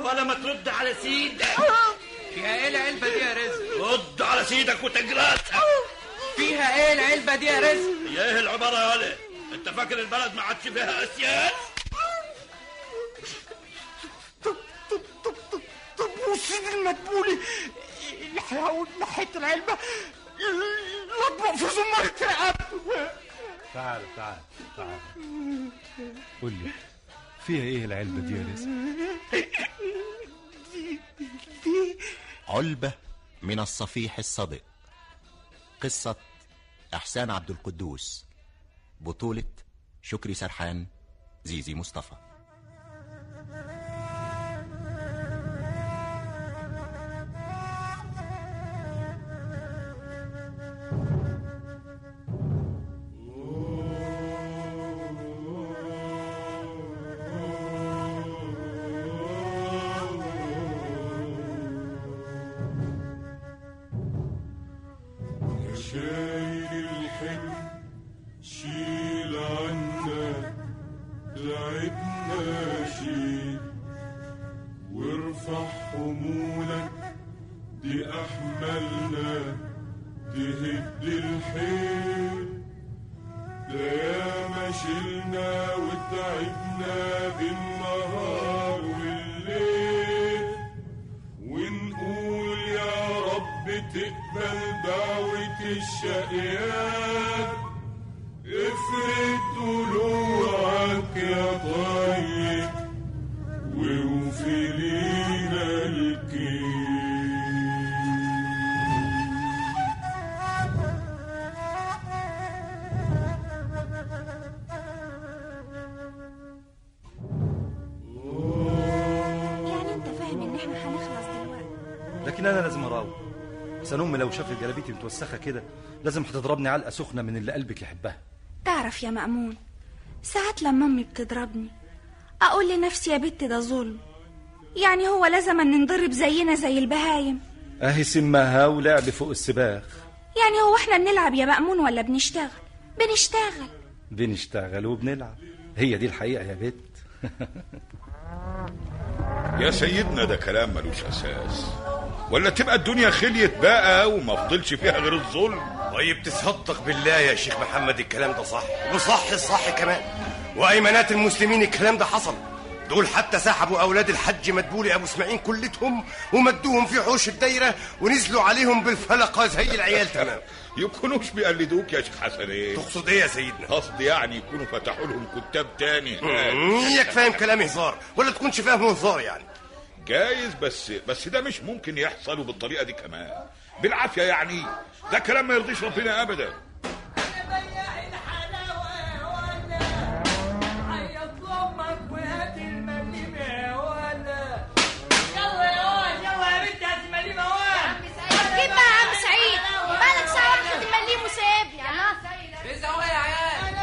ولا ما ترد على سيدك فيها ايه العلبة دي يا رزق رد على سيدك وتجراسك فيها ايه العلبة دي يا رزق يا ايه العبارة يا ولد انت فاكر البلد ما عادش فيها اسياد طب وسيدي المدبولي اللي هيقعد ناحية العلبة الاطبق في زمرة رقبته تعال تعال تعال قول لي فيها ايه العلبة دي يا رزق علبة من الصفيح الصدق قصة إحسان عبد القدوس بطولة شكري سرحان زيزي مصطفى يا شايل الحمل شيل عنا تعبنا شيل وارفع حمولك دي أحملنا تهد الحيل ده ياما شلنا وتعبنا بالنهار والليل ونقول يا رب تقبل دعوة الشقيان افرد ضلوعك يا طيب واوفي لينا الكيل يعني انت فاهم ان احنا هنخلص دلوقتي لكن انا لازم اراوغ حسن امي لو شافت جلابيتي متوسخه كده لازم هتضربني علقه سخنه من اللي قلبك يحبها تعرف يا مأمون ساعات لما امي بتضربني اقول لنفسي يا بت ده ظلم يعني هو لازم ان نضرب زينا زي البهايم اهي سماها ولعب فوق السباخ يعني هو احنا بنلعب يا مأمون ولا بنشتغل بنشتغل بنشتغل وبنلعب هي دي الحقيقه يا بت يا سيدنا ده كلام ملوش اساس ولا تبقى الدنيا خليت بقى وما فضلش فيها غير الظلم طيب تصدق بالله يا شيخ محمد الكلام ده صح وصح الصح كمان وايمانات المسلمين الكلام ده حصل دول حتى سحبوا اولاد الحج مدبولي ابو اسماعيل كلتهم ومدوهم في حوش الدايره ونزلوا عليهم بالفلقه زي العيال تمام يكونوش بيقلدوك يا شيخ حسن ايه تقصد ايه يا سيدنا قصدي يعني يكونوا فتحوا لهم كتاب تاني اياك فاهم كلامي هزار ولا تكونش فاهمه هزار يعني جايز بس بس ده مش ممكن يحصل وبالطريقه دي كمان بالعافيه يعني ده كلام ما يرضيش ربنا ابدا جيب بقى يا عم سعيد بقالك ساعة واحدة المليم وسايبني الله يا عيال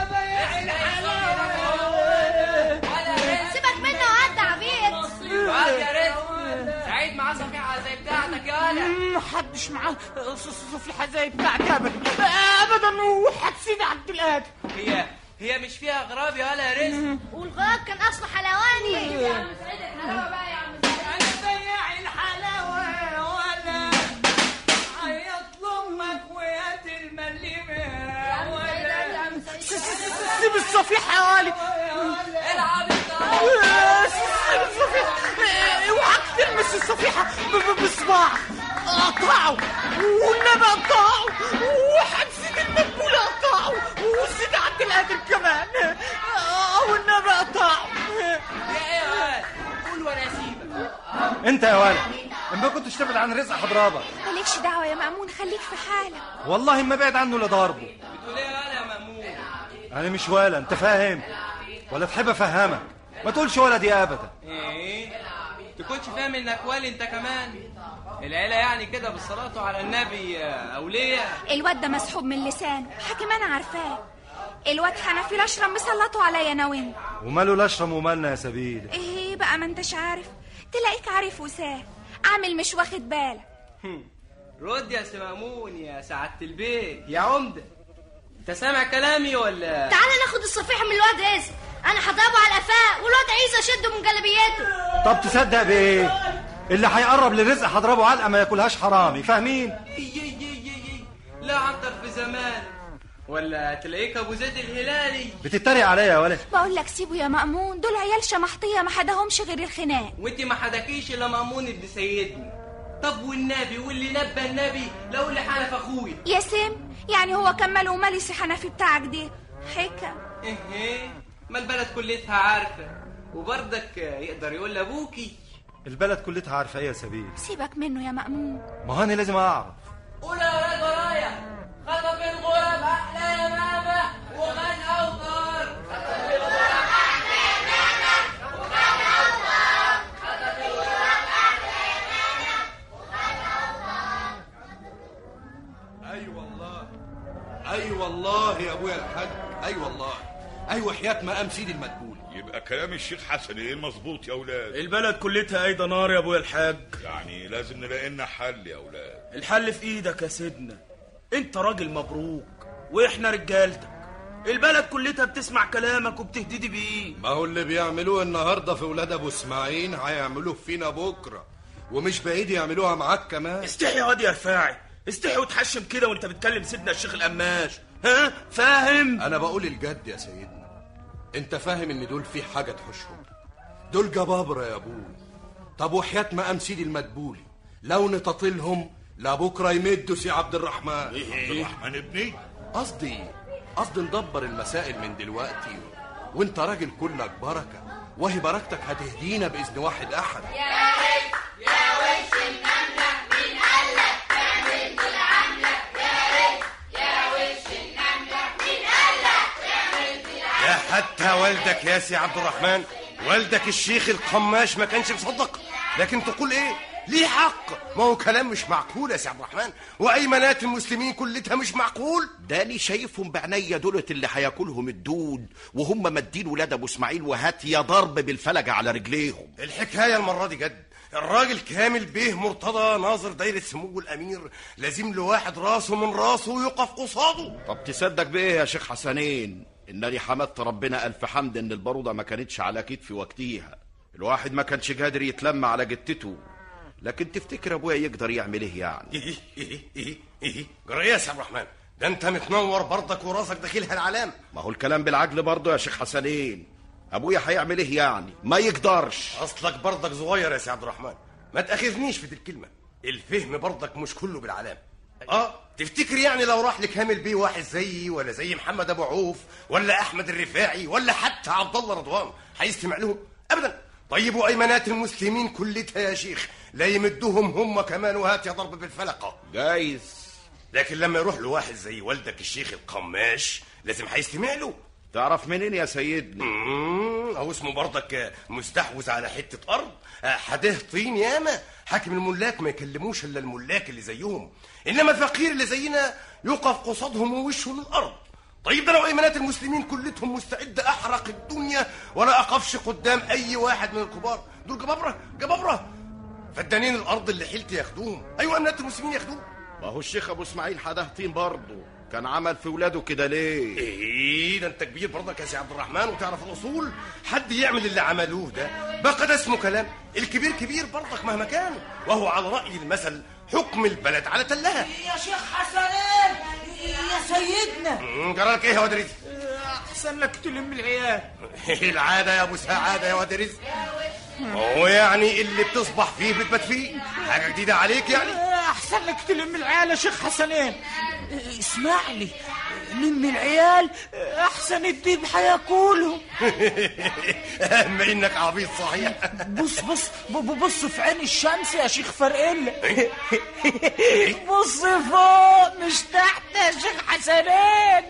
سيبك منه وعدى عبيط وقف يا رزق سعيد معاه صفيحة زي بتاعتك يا ولا محدش معاه صفيحة زي بتاعك ابدا ابدا وحد عبد القادر هي هي مش فيها غراب يا ولا يا رزق والغراب كان اصله حلواني يا عم سعيد الحلاوة بقى يا عم انا بياع الحلاوة ولا عيط لامك وهات المليمة ولا سيب الصفيحة يا ولي العب سيب الصفيحة اوعى تلمس الصفيحة ب- ب- بصباعك قطعه والنبي قطعه وحبسة المدبول قطعه وسيد عبد القادر كمان اه والنبي قطعه يا ايه يا واد قول وانا اسيبك انت يا ولد اما كنتش تبعد عن رزق حضرابك مالكش دعوة يا مأمون خليك في حالك والله ما بعد عنه لا ضربه بتقول ايه يا ولا يا مأمون انا مش ولا انت فاهم ولا تحب افهمك ما تقولش ولا دي ابدا ايه تكونش فاهم انك والي انت كمان العيلة يعني كده بالصلاة على النبي يا أولياء الواد ده مسحوب من لسانه حكم انا عارفاه الواد حنفي الاشرم مسلطوا عليا انا وانت وماله الاشرم ومالنا يا سبيل ايه بقى ما انتش عارف تلاقيك عارف وساه عامل مش واخد بالك رد يا سي مأمون يا سعادة البيت يا عمدة انت سامع كلامي ولا تعالى ناخد الصفيحة من الواد رزق انا هضربه على قفاه والواد عيسى شده من جلبيته طب تصدق بايه اللي هيقرب للرزق هضربه علقه ما ياكلهاش حرامي فاهمين يي يي يي يي. لا عنتر في زمان ولا تلاقيك ابو زيد الهلالي بتتريق عليا يا ولد بقول لك سيبه يا مأمون دول عيال شمحطية ما حدهمش غير الخناق وانت ما حدكيش الا مامون ابن سيدنا طب والنبي واللي نبى النبي لو اللي حلف اخويا يا سيم يعني هو كمل ومالي سي حنفي بتاعك دي حكم ايه ايه ما البلد كلتها عارفه وبرضك يقدر يقول لابوكي البلد كلتها عارفه ايه يا سبيل سيبك منه يا مأمون ما هو انا لازم اعرف قول يا ولاد ورايا خطف الغراب احلى يا ماما وغن اوتار اي والله اي والله يا ابويا الحاج اي والله اي وحياه مقام سيدي المدبول يبقى كلام الشيخ حسن ايه مظبوط يا اولاد البلد كلتها ايضا نار يا ابويا الحاج يعني لازم نلاقي لنا حل يا اولاد الحل في ايدك يا سيدنا انت راجل مبروك واحنا رجالتك البلد كلتها بتسمع كلامك وبتهددي بيه ما هو اللي بيعملوه النهارده في ولاد ابو اسماعيل هيعملوه فينا بكره ومش بعيد يعملوها معاك كمان استحي يا واد يا رفاعي استحي وتحشم كده وانت بتكلم سيدنا الشيخ القماش ها فاهم انا بقول الجد يا سيدنا انت فاهم ان دول في حاجه تحوشهم دول جبابره يا ابوي طب وحياه مقام سيدي المدبولي لو نتطلهم لبكره يمدوا سي عبد الرحمن عبد الرحمن ابني قصدي قصدي ندبر المسائل من دلوقتي وانت راجل كلك بركه وهي بركتك هتهدينا باذن واحد احد يا حتى والدك يا سي عبد الرحمن والدك الشيخ القماش ما كانش مصدق لكن تقول ايه ليه حق ما هو كلام مش معقول يا سي عبد الرحمن وايمانات المسلمين كلتها مش معقول داني شايفهم بعينيا دولت اللي هياكلهم الدود وهم مادين ولاد ابو اسماعيل وهات يا ضرب بالفلجة على رجليهم الحكايه المره دي جد الراجل كامل بيه مرتضى ناظر دايرة سمو الأمير لازم له واحد راسه من راسه ويقف قصاده طب تصدق بايه يا شيخ حسنين انني حمدت ربنا الف حمد ان البارودة ما كانتش على كتفي وقتيها الواحد ما كانش قادر يتلم على جتته لكن تفتكر ابويا يقدر يعمل ايه يعني إيه إيه إيه إيه جرى يا سي عبد الرحمن ده أنت متنور برضك وراسك داخلها العلام ما هو الكلام بالعجل برضه يا شيخ حسنين ابويا هيعمل ايه يعني ما يقدرش أصلك برضك صغير يا سي عبد الرحمن ما تأخذنيش في دي الكلمة الفهم برضك مش كله بالعلام اه تفتكر يعني لو راح لكامل بيه واحد زيي ولا زي محمد ابو عوف ولا احمد الرفاعي ولا حتى عبد الله رضوان هيستمع لهم ابدا طيب وايمانات المسلمين كلتها يا شيخ لا يمدوهم هم كمان وهات يا ضرب بالفلقه جايز لكن لما يروح لواحد زي والدك الشيخ القماش لازم هيستمع له تعرف منين يا سيدنا امم او اسمه برضك مستحوذ على حته ارض حده طين ياما حاكم الملاك ما يكلموش الا الملاك اللي زيهم انما الفقير اللي زينا يقف قصادهم ووشه للارض طيب ده لو ايمانات المسلمين كلتهم مستعده احرق الدنيا ولا اقفش قدام اي واحد من الكبار دول جبابره جبابره فدانين الارض اللي حلت ياخدوهم ايوه ايمانات المسلمين ياخدوهم ما هو الشيخ ابو اسماعيل حده طين برضه كان عمل في ولاده كده ليه ايه ده انت كبير برضك يا سي عبد الرحمن وتعرف الاصول حد يعمل اللي عملوه ده بقى ده اسمه كلام الكبير كبير برضك مهما كان وهو على راي المثل حكم البلد على تلها يا شيخ حسنين يا سيدنا مم، جرالك ايه يا واد رزق احسن لك تلم العيال العاده يا ابو سعاده يا واد رزق هو يعني اللي بتصبح فيه بتبات فيه حاجه جديده عليك يعني احسن لك تلم العيال يا شيخ حسنين اسمع لي لم العيال احسن الديب هياكلهم اما انك عبيط صحيح بص بص ب- ب- بص في عين الشمس يا شيخ فرقلة بص فوق مش تحت يا شيخ حسنين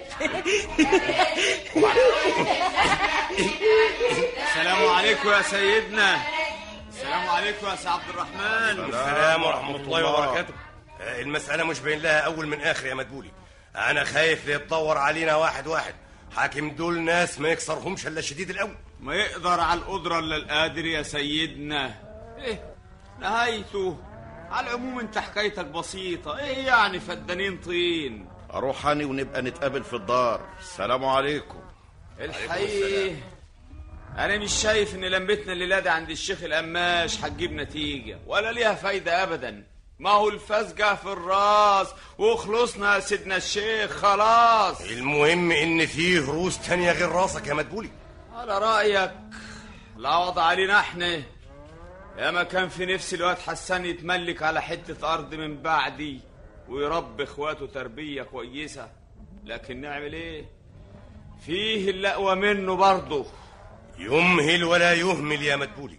السلام عليكم يا سيدنا السلام عليكم يا سي عبد الرحمن السلام ورحمة الله وبركاته آه، المسألة مش باين لها أول من آخر يا مدبولي أنا خايف يتطور علينا واحد واحد حاكم دول ناس ما يكسرهمش إلا شديد القوي ما يقدر على القدرة الا القادر يا سيدنا ايه نهايته على العموم انت حكايتك بسيطة ايه يعني فدانين طين اروح اني ونبقى نتقابل في الدار السلام عليكم الحقيقة انا مش شايف ان لمتنا الليله دي عند الشيخ القماش هتجيب نتيجه ولا ليها فايده ابدا ما هو الفزجه في الراس وخلصنا يا سيدنا الشيخ خلاص المهم ان فيه روس تانية غير راسك يا مدبولي على رايك لا وضع علينا احنا يا ما كان في نفسي الواد حسان يتملك على حته ارض من بعدي ويربي اخواته تربيه كويسه لكن نعمل ايه فيه اللي اقوى منه برضه يمهل ولا يهمل يا مدبولي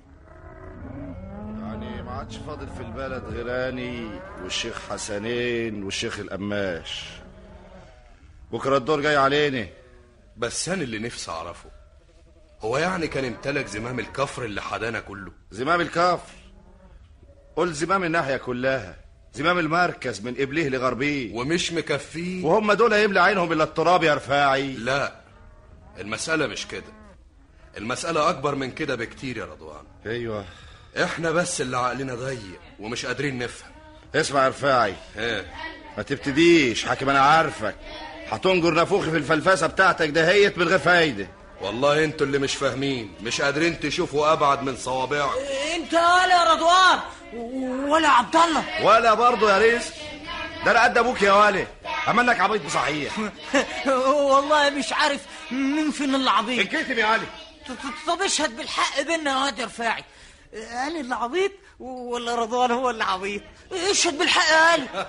يعني ما عادش فاضل في البلد غير اني والشيخ حسنين والشيخ القماش بكره الدور جاي علينا بس انا اللي نفسي اعرفه هو يعني كان امتلك زمام الكفر اللي حدانا كله زمام الكفر قول زمام الناحيه كلها زمام المركز من قبليه لغربيه ومش مكفيه وهم دول يملى عينهم الا التراب يا رفاعي لا المسألة مش كده المسألة أكبر من كده بكتير يا رضوان ايوه احنا بس اللي عقلنا ضيق ومش قادرين نفهم اسمع يا رفاعي ايه ما تبتديش حاكم انا عارفك هتنجر نافوخي في الفلفسه بتاعتك دهيت من غير فايده والله انتوا اللي مش فاهمين مش قادرين تشوفوا ابعد من صوابعكم انت قال يا رضوان ولا عبد الله ولا برضه يا رزق ده انا قد ابوك يا والي عملك عبيط بصحيح والله مش عارف مين فين اللي عبيط انكتم يا علي طب اشهد بالحق بينا يا واد يا رفاعي انا اللي عبيط ولا رضوان هو اللي عبيط اشهد بالحق يا علي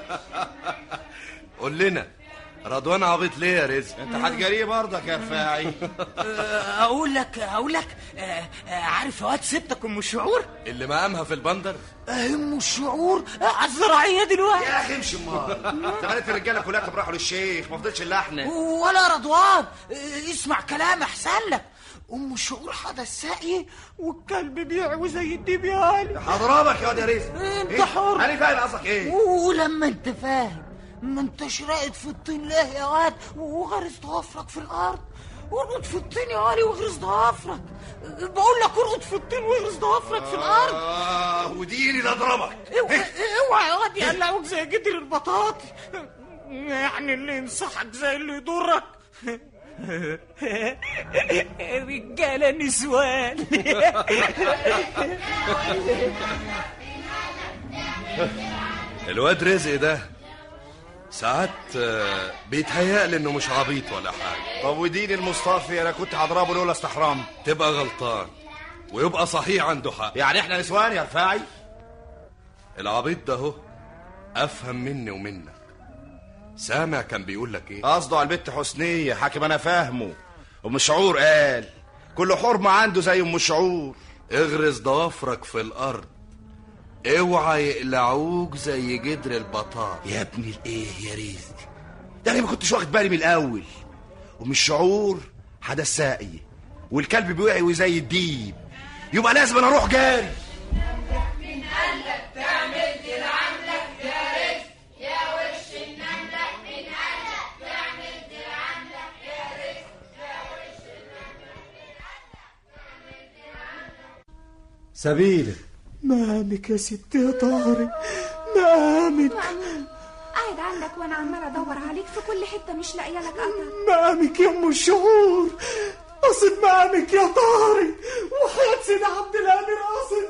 قول لنا رضوان عبيط ليه يا رزق انت هتجريه برضك يا رفاعي اقول لك اقول لك آه، آه، عارف يا واد ستك ام الشعور اللي مقامها في البندر ام الشعور على الزراعيه دلوقتي يا اخي امشي امال زمانة الرجاله كلها كانوا راحوا للشيخ ما فضلش الا احنا ولا رضوان آه، اسمع كلام احسن لك ام الشعور حدا الساقي والكلب بيعوي زي الديب يا علي هضربك يا واد يا رزق انت إيه؟ حر انا فاهم قصدك ايه ولما انت فاهم ما انتش راقد في الطين ليه يا واد وغرس ضوافرك في الارض ارقد في الطين يا علي واغرس ضوافرك بقول لك ارقد في الطين واغرس ضوافرك في الارض اه وديني اللي اضربك اوعى اوعى يا واد يقلعوك زي جدر البطاطي يعني اللي ينصحك زي اللي يضرك رجاله نسوان الواد رزق ده ساعات آه، بيتهيألي انه مش عبيط ولا حاجه طب وديني المصطفي انا كنت هضربه لولا استحرام تبقى غلطان ويبقى صحيح عنده حق يعني احنا نسوان يا رفاعي العبيط ده اهو افهم مني ومنك سامع كان بيقول لك ايه قصده على البت حسنيه حاكم انا فاهمه ام الشعور قال كل حرمه عنده زي ام الشعور اغرس ضوافرك في الارض اوعى يقلعوك زي جدر البطاط يا ابن الايه يا رزق ده انا ما كنتش واخد بالي من الاول ومن الشعور حدا الساقي والكلب بيوعي زي الديب يبقى لازم انا اروح جاري من قلبك تعمل دي لعملك يا رزق يا وش النملة من قلبك تعمل دي لعملك يا رزق يا وش سبيلك مامك يا ست يا طارق مامك مأمون قاعد عندك وانا عمالة ادور عليك في كل حتة مش لاقية لك قدر مامك يا ام الشعور قصد مامك يا طارق وحياة سيدي عبد القادر قصد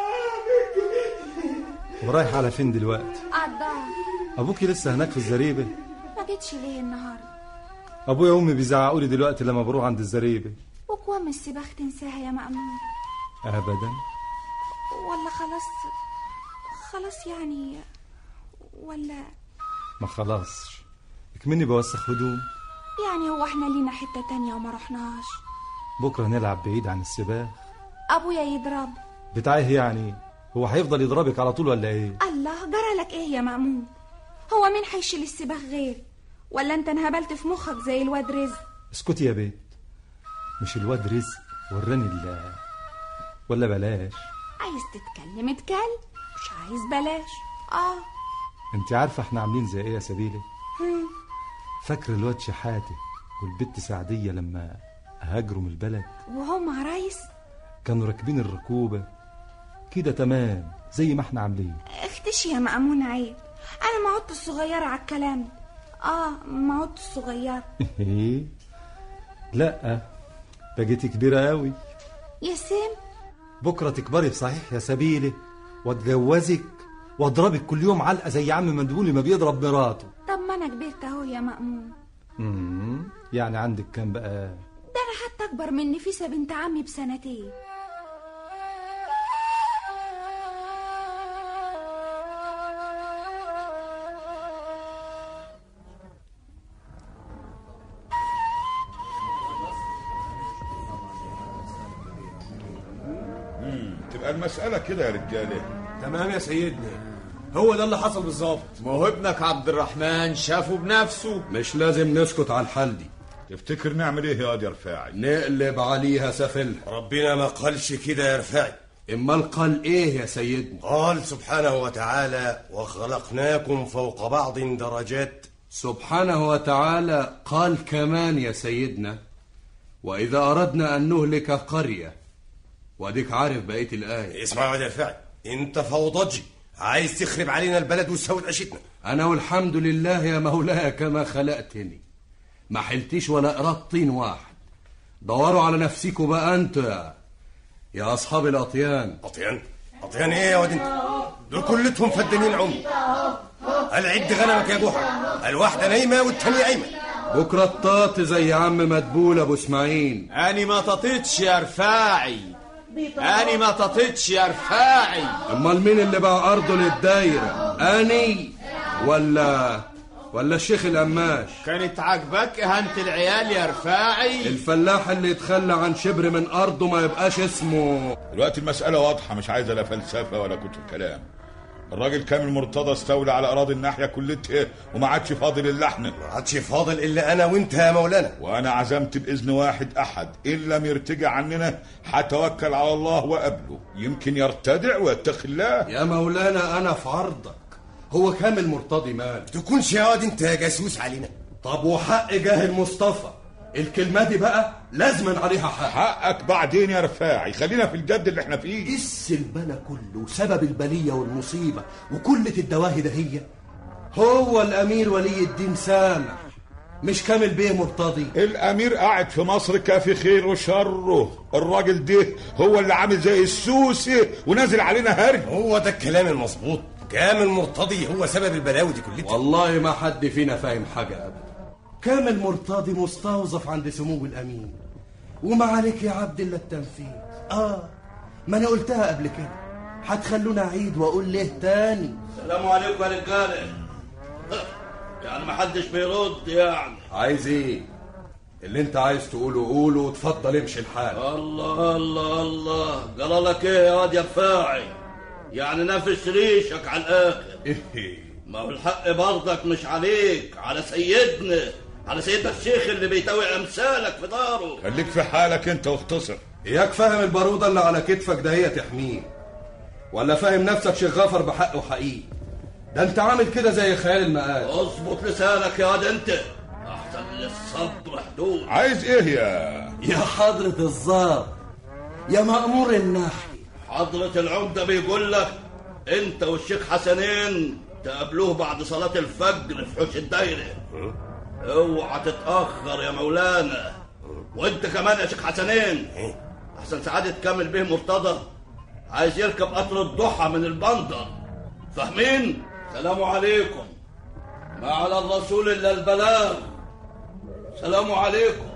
مامك ورايح على فين دلوقتي قدر ابوكي لسه هناك في الزريبه ما جيتش ليه النهاردة ابويا وامي بيزعقوا لي دلوقتي لما بروح عند الزريبه وقوام السباخ تنساها يا مأمون ابدا ولا خلاص خلاص يعني ولا ما خلاص اكمني بوسخ هدوم يعني هو احنا لينا حتة تانية وما رحناش بكره نلعب بعيد عن السباق ابويا يضرب بتاعيه يعني هو هيفضل يضربك على طول ولا ايه الله جرى لك ايه يا مأمون هو مين هيشيل السباخ غيري ولا انت انهبلت في مخك زي الواد رزق اسكتي يا بيت مش الواد رزق وراني ال ولا بلاش عايز تتكلم اتكلم مش عايز بلاش اه انت عارفه احنا عاملين زي ايه يا سبيله هم. فاكر الواد شحاته والبت سعديه لما هاجروا من البلد وهم عرايس كانوا راكبين الركوبه كده تمام زي ما احنا عاملين اختشي يا مأمون عيب انا ما عدت الصغيرة على الكلام ده اه ما عدت الصغيرة ايه لا بقيتي كبيره قوي يا سام بكرة تكبري صحيح يا سبيلة واتجوزك واضربك كل يوم علقة زي عم مدبولي ما بيضرب مراته طب ما انا كبرت اهو يا مأمون امم يعني عندك كام بقى ده انا حتى اكبر من نفيسة بنت عمي بسنتين تبقى المسألة كده يا رجالة تمام يا سيدنا هو ده اللي حصل بالظبط ما هو ابنك عبد الرحمن شافه بنفسه مش لازم نسكت على الحال دي تفتكر نعمل ايه يا واد يا رفاعي نقلب عليها سفل ربنا ما قالش كده يا رفاعي امال قال ايه يا سيدنا قال سبحانه وتعالى وخلقناكم فوق بعض درجات سبحانه وتعالى قال كمان يا سيدنا واذا اردنا ان نهلك قريه واديك عارف بقيه الايه اسمع يا رفاعي انت فوضجي عايز تخرب علينا البلد وتسود عيشتنا انا والحمد لله يا مولاي كما خلقتني ما حلتيش ولا قرات طين واحد دوروا على نفسيكوا بقى انتوا يا يا اصحاب الاطيان اطيان اطيان ايه يا واد انت دول كلتهم فدانين عمي قال عد غنمك يا جحا الواحده نايمه والتانيه قايمه بكره الطاط زي عم مدبول ابو اسماعيل اني ما تطيتش يا رفاعي اني ما تطيتش يا رفاعي امال مين اللي باع ارضه للدايره اني ولا ولا الشيخ القماش كانت عاجباك اهانة العيال يا رفاعي الفلاح اللي يتخلى عن شبر من ارضه ما يبقاش اسمه دلوقتي المسألة واضحة مش عايزة لا فلسفة ولا كتب كلام الراجل كامل مرتضى استولى على أراضي الناحية كلتها وما عادش فاضل اللحن ما عادش فاضل الا انا وانت يا مولانا وأنا عزمت بإذن واحد أحد إن لم يرتجع عننا هتوكل على الله وقبله يمكن يرتدع ويتقي الله يا مولانا انا في عرضك هو كامل مرتضي مال تكونش يا واد انت جاسوس علينا طب وحق جاهل مصطفى الكلمة دي بقى لازما عليها حق حقك بعدين يا رفاعي خلينا في الجد اللي احنا فيه السلبنة كله سبب البلية والمصيبة وكلة الدواهي ده هي هو الأمير ولي الدين سامح مش كامل بيه مرتضي الامير قاعد في مصر كافي خير وشره الراجل ده هو اللي عامل زي السوسي ونازل علينا هرج هو ده الكلام المظبوط كامل مرتضي هو سبب البلاوي دي كلها والله ما حد فينا فاهم حاجة أبدا كامل مرتضي مستوظف عند سمو الأمين وما عليك يا عبد الله التنفيذ آه ما أنا قلتها قبل كده هتخلونا عيد وأقول ليه تاني السلام عليكم يا رجاله يعني ما حدش بيرد يعني عايز ايه اللي انت عايز تقوله قوله وتفضل امشي الحال الله الله الله جرى لك ايه يا واد يا رفاعي يعني نافش ريشك على الاخر ايه ما هو الحق برضك مش عليك على سيدنا على سيدنا الشيخ اللي بيتوي امثالك في داره خليك في حالك انت واختصر اياك فاهم البارودة اللي على كتفك ده هي تحميه ولا فاهم نفسك شيخ غفر بحق وحقيقي ده انت عامل كده زي خيال المآل اظبط لسانك يا واد انت احسن للصبر حدود عايز ايه يا يا حضرة الظابط يا مأمور الناحية حضرة العمدة بيقول لك انت والشيخ حسنين تقابلوه بعد صلاة الفجر في حوش الدايرة اوعى تتأخر يا مولانا وانت كمان يا شيخ حسنين احسن سعادة كامل به مرتضى عايز يركب قطر الضحى من البندر فاهمين سلام عليكم ما على الرسول الا البلاغ سلام عليكم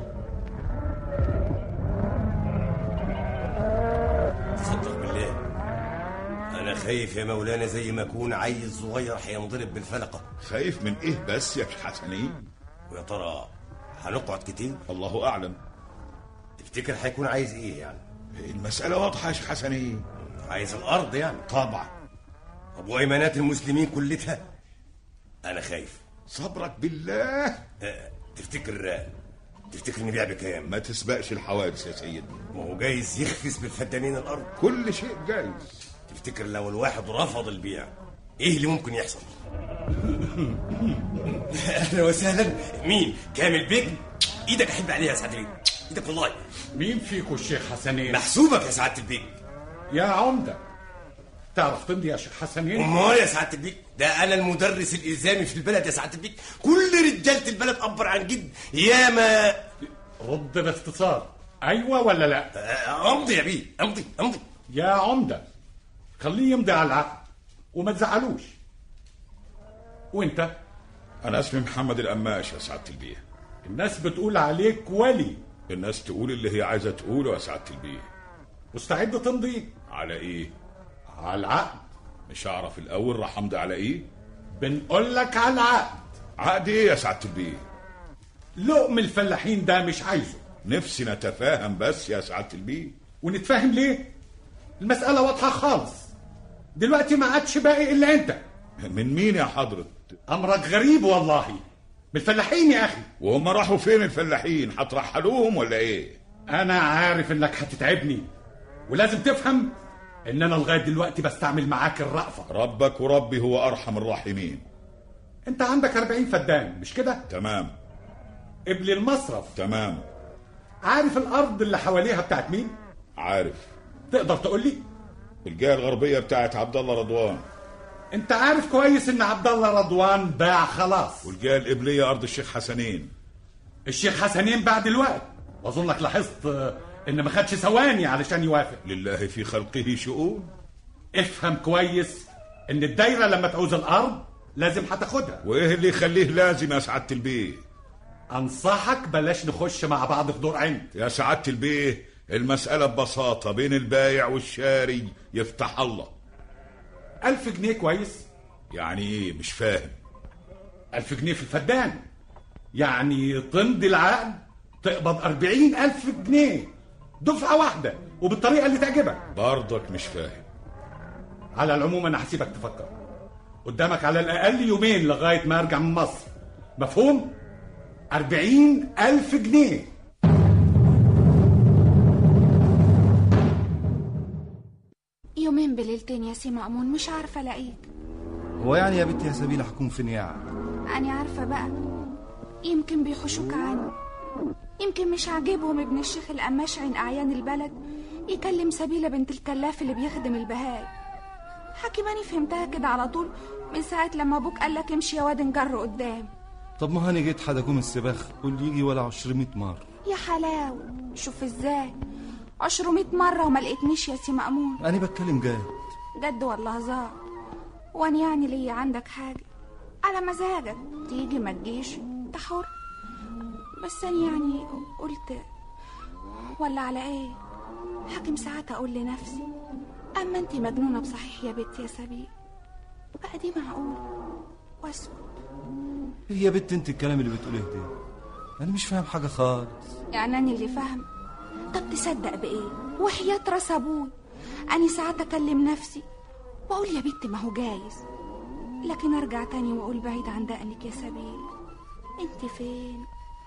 صدق بالله انا خايف يا مولانا زي ما اكون عيل صغير هينضرب بالفلقه خايف من ايه بس يا شيخ حسنين ويا ترى هنقعد كتير الله اعلم تفتكر هيكون عايز ايه يعني المسألة واضحة يا شيخ حسنين عايز الارض يعني طبعا طب وايمانات المسلمين كلتها انا خايف صبرك بالله أه، تفتكر تفتكر نبيع بكام ما تسبقش الحوادث يا سيدنا ما هو جايز يخفز بالفدانين الارض كل شيء جايز تفتكر لو الواحد رفض البيع ايه اللي ممكن يحصل اهلا وسهلا مين كامل بيك ايدك احب عليها يا سعاده البيك ايدك والله مين فيكم الشيخ حسنين محسوبك يا سعاده البيك يا عمدة تعرف تمضي يا شيخ حسنين امال يا سعاده البيك ده انا المدرس الالزامي في البلد يا سعاده البيك كل رجاله البلد ابر عن جد ياما رد باختصار ايوه ولا لا امضي يا بيه امضي امضي يا عمده خليه يمضي على العقد وما تزعلوش وانت انا اسمي محمد القماش يا سعاده البيه الناس بتقول عليك ولي الناس تقول اللي هي عايزه تقوله يا سعاده البيه مستعد تمضي على ايه على العقد مش هعرف الاول راح امضي على ايه بنقول لك على العقد عقد ايه يا سعاده البيه لقم الفلاحين ده مش عايزه نفسي نتفاهم بس يا سعاده البيه ونتفاهم ليه المسألة واضحة خالص دلوقتي ما عادش باقي إلا أنت من مين يا حضرة أمرك غريب والله بالفلاحين يا أخي وهم راحوا فين الفلاحين هترحلوهم ولا ايه أنا عارف إنك هتتعبني ولازم تفهم إن أنا لغاية دلوقتي بستعمل معاك الرأفة ربك وربي هو ارحم الراحمين أنت عندك 40 فدان مش كده؟ تمام قبل المصرف تمام عارف الأرض اللي حواليها بتاعت مين؟ عارف تقدر تقول لي؟ الجهه الغربيه بتاعت عبد الله رضوان أنت عارف كويس إن عبد الله رضوان باع خلاص والجهه القبليه ارض الشيخ حسنين الشيخ حسنين باع دلوقتي وأظنك لاحظت آه، إن ما خدش ثواني علشان يوافق لله في خلقه شؤون افهم كويس إن الدايرة لما تعوز الأرض لازم هتاخدها وايه اللي يخليه لازم يا سعاده البيه أنصحك بلاش نخش مع بعض في دور عند يا سعاده البيه المساله ببساطه بين البايع والشاري يفتح الله ألف جنيه كويس يعني ايه مش فاهم ألف جنيه في الفدان يعني تمضي العقد تقبض أربعين ألف جنيه دفعة واحدة وبالطريقة اللي تعجبك برضك مش فاهم على العموم أنا هسيبك تفكر قدامك على الأقل يومين لغاية ما أرجع من مصر مفهوم؟ أربعين ألف جنيه يومين بليلتين يا سي مأمون مش عارفة ألاقيك هو يعني يا بنتي يا سبيلة هكون فين يعني أنا عارفة بقى يمكن بيحوشوك عني يمكن مش عاجبهم ابن الشيخ القماش عين أعيان البلد يكلم سبيلة بنت الكلاف اللي بيخدم البهاي حكيماني فهمتها كده على طول من ساعة لما أبوك قال لك امشي يا واد نجر قدام طب ما هاني جيت حدكم السباخ قول لي يجي ولا عشرمية مرة يا حلاوة شوف ازاي عشرمية مرة وما لقيتنيش يا سي مأمون أنا بتكلم جاد جد ولا هزار وأنا يعني ليا عندك حاجة على مزاجك تيجي ما تجيش انت حر بس أنا يعني قلت ولا على ايه حاكم ساعات أقول لنفسي أما أنت مجنونة بصحيح يا بنت يا سبيل بقى دي معقول واسكت ايه يا بنت انت الكلام اللي بتقوليه ده انا مش فاهم حاجة خالص يعني أنا اللي فاهم طب تصدق بإيه وحياة راس أبوي أنا ساعات أكلم نفسي وأقول يا بنت ما هو جايز لكن أرجع تاني وأقول بعيد عن دقنك يا سبيل أنت فين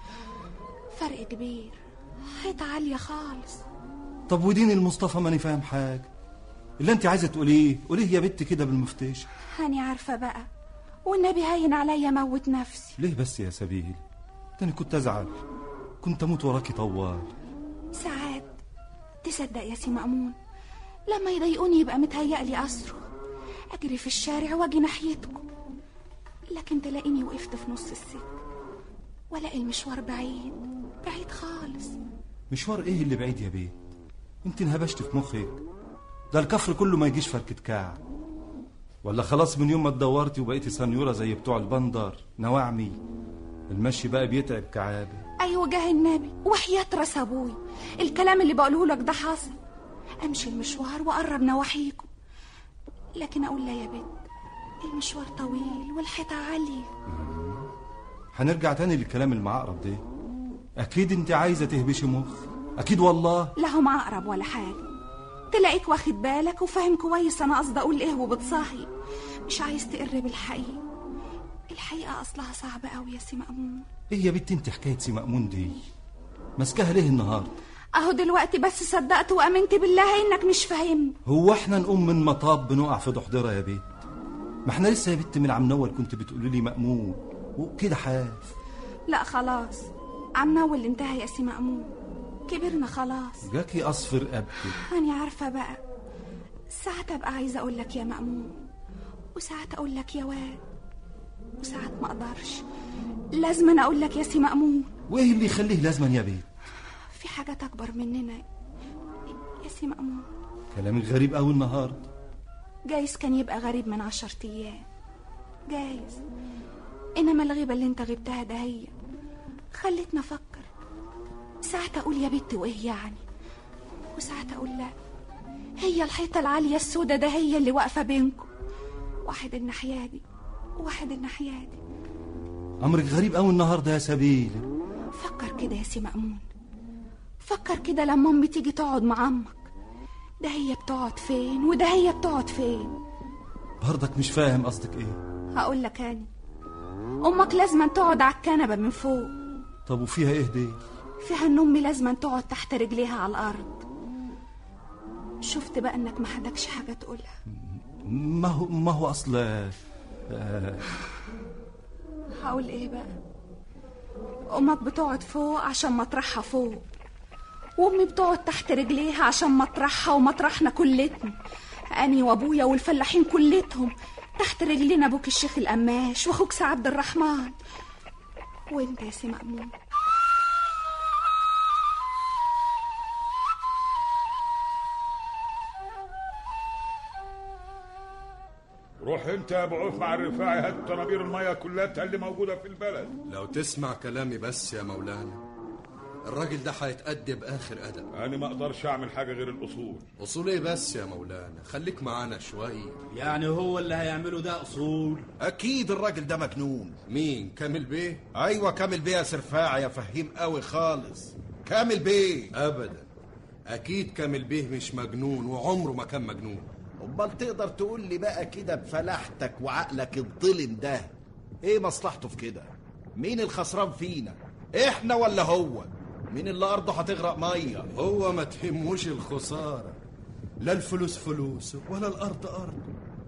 فرق كبير حيط عالية خالص طب ودين المصطفى ماني فاهم حاجة اللي انت عايزة تقوليه قوليه يا بنت كده بالمفتش أنا عارفة بقى والنبي هين عليا موت نفسي ليه بس يا سبيل ده انا كنت ازعل كنت اموت وراكي طوال ساعات تصدق يا سي مأمون لما يضايقوني يبقى متهيألي أصرخ أجري في الشارع وأجي ناحيتكم لكن تلاقيني وقفت في نص السكة ولاقي المشوار بعيد بعيد خالص مشوار ايه اللي بعيد يا بيه انت انهبشت في مخك ده الكفر كله ما يجيش فركة كعب ولا خلاص من يوم ما اتدورتي وبقيتي سنيورة زي بتوع البندر نواعمي المشي بقى بيتعب كعابي أيوة جاه النبي وحياة راس أبوي الكلام اللي بقوله لك ده حصل أمشي المشوار وأقرب نواحيكم لكن أقول لا يا بنت المشوار طويل والحيطة عالية هنرجع تاني للكلام المعقرب ده اكيد انت عايزة تهبشي مخ اكيد والله لا هم أقرب ولا حاجة تلاقيك واخد بالك وفاهم كويس أنا قصدي أقول إيه وبتصاحي مش عايز تقر بالحقيقة الحقيقة أصلها صعبة أوي يا سي مأمون ايه يا بنت انت حكاية سي مأمون دي ماسكاها ليه النهارده أهو دلوقتي بس صدقت وأمنت بالله إنك مش فاهمني هو احنا نقوم من مطاب بنقع في ضحضرة يا بنت ما احنا لسه يا بنت من عم نول كنت بتقولي لي مأمون وكده حاف لا خلاص عم نول انتهى يا سي مأمون كبرنا خلاص جاكي اصفر ابكي أنا عارفة بقى ساعات أبقى عايزة أقول لك يا مأمون وساعات أقول لك يا واد وساعات ما أقدرش لازم أنا أقول لك يا سي مأمون وايه اللي يخليه لازما يا بنت في حاجات اكبر مننا يا سي مأمون كلامك غريب قوي النهارده جايز كان يبقى غريب من عشرة ايام جايز انما الغيبة اللي انت غبتها ده هي خلتنا افكر ساعات اقول يا بنت وايه يعني وساعات اقول لا هي الحيطة العالية السودة ده هي اللي واقفة بينكم واحد الناحية دي وواحد الناحية دي امرك غريب قوي النهارده يا سبيل فكر كده يا سي مأمون فكر كده لما امي تيجي تقعد مع امك ده هي بتقعد فين وده هي بتقعد فين برضك مش فاهم قصدك ايه هقول لك انا امك لازم تقعد على الكنبه من فوق طب وفيها ايه دي فيها ان امي لازم تقعد تحت رجليها على الارض شفت بقى انك ما حدكش حاجه تقولها ما هو ما هو اصل آه، هقول ايه بقى امك بتقعد فوق عشان مطرحها فوق وامي بتقعد تحت رجليها عشان مطرحها ومطرحنا كلتنا اني وابويا والفلاحين كلتهم تحت رجلين ابوك الشيخ القماش واخوك سي عبد الرحمن وانت يا سي مأمون روح انت يا ابو عوف مع الرفاعي هات طنابير الميه كلها اللي موجوده في البلد لو تسمع كلامي بس يا مولانا الراجل ده هيتأدب آخر أدب انا ما اقدرش اعمل حاجه غير الاصول أصول إيه بس يا مولانا خليك معانا شوية يعني هو اللي هيعمله ده اصول اكيد الراجل ده مجنون مين كامل بيه ايوه كامل بيه يا سرفاع يا فهيم قوي خالص كامل بيه أبدا أكيد كامل بيه مش مجنون وعمره ما كان مجنون امال تقدر تقول لي بقى كده بفلاحتك وعقلك الظلم ده ايه مصلحته في كده مين الخسران فينا احنا ولا هو مين اللي ارضه هتغرق ميه هو ما تهموش الخسارة لا الفلوس فلوسه ولا الأرض أرضه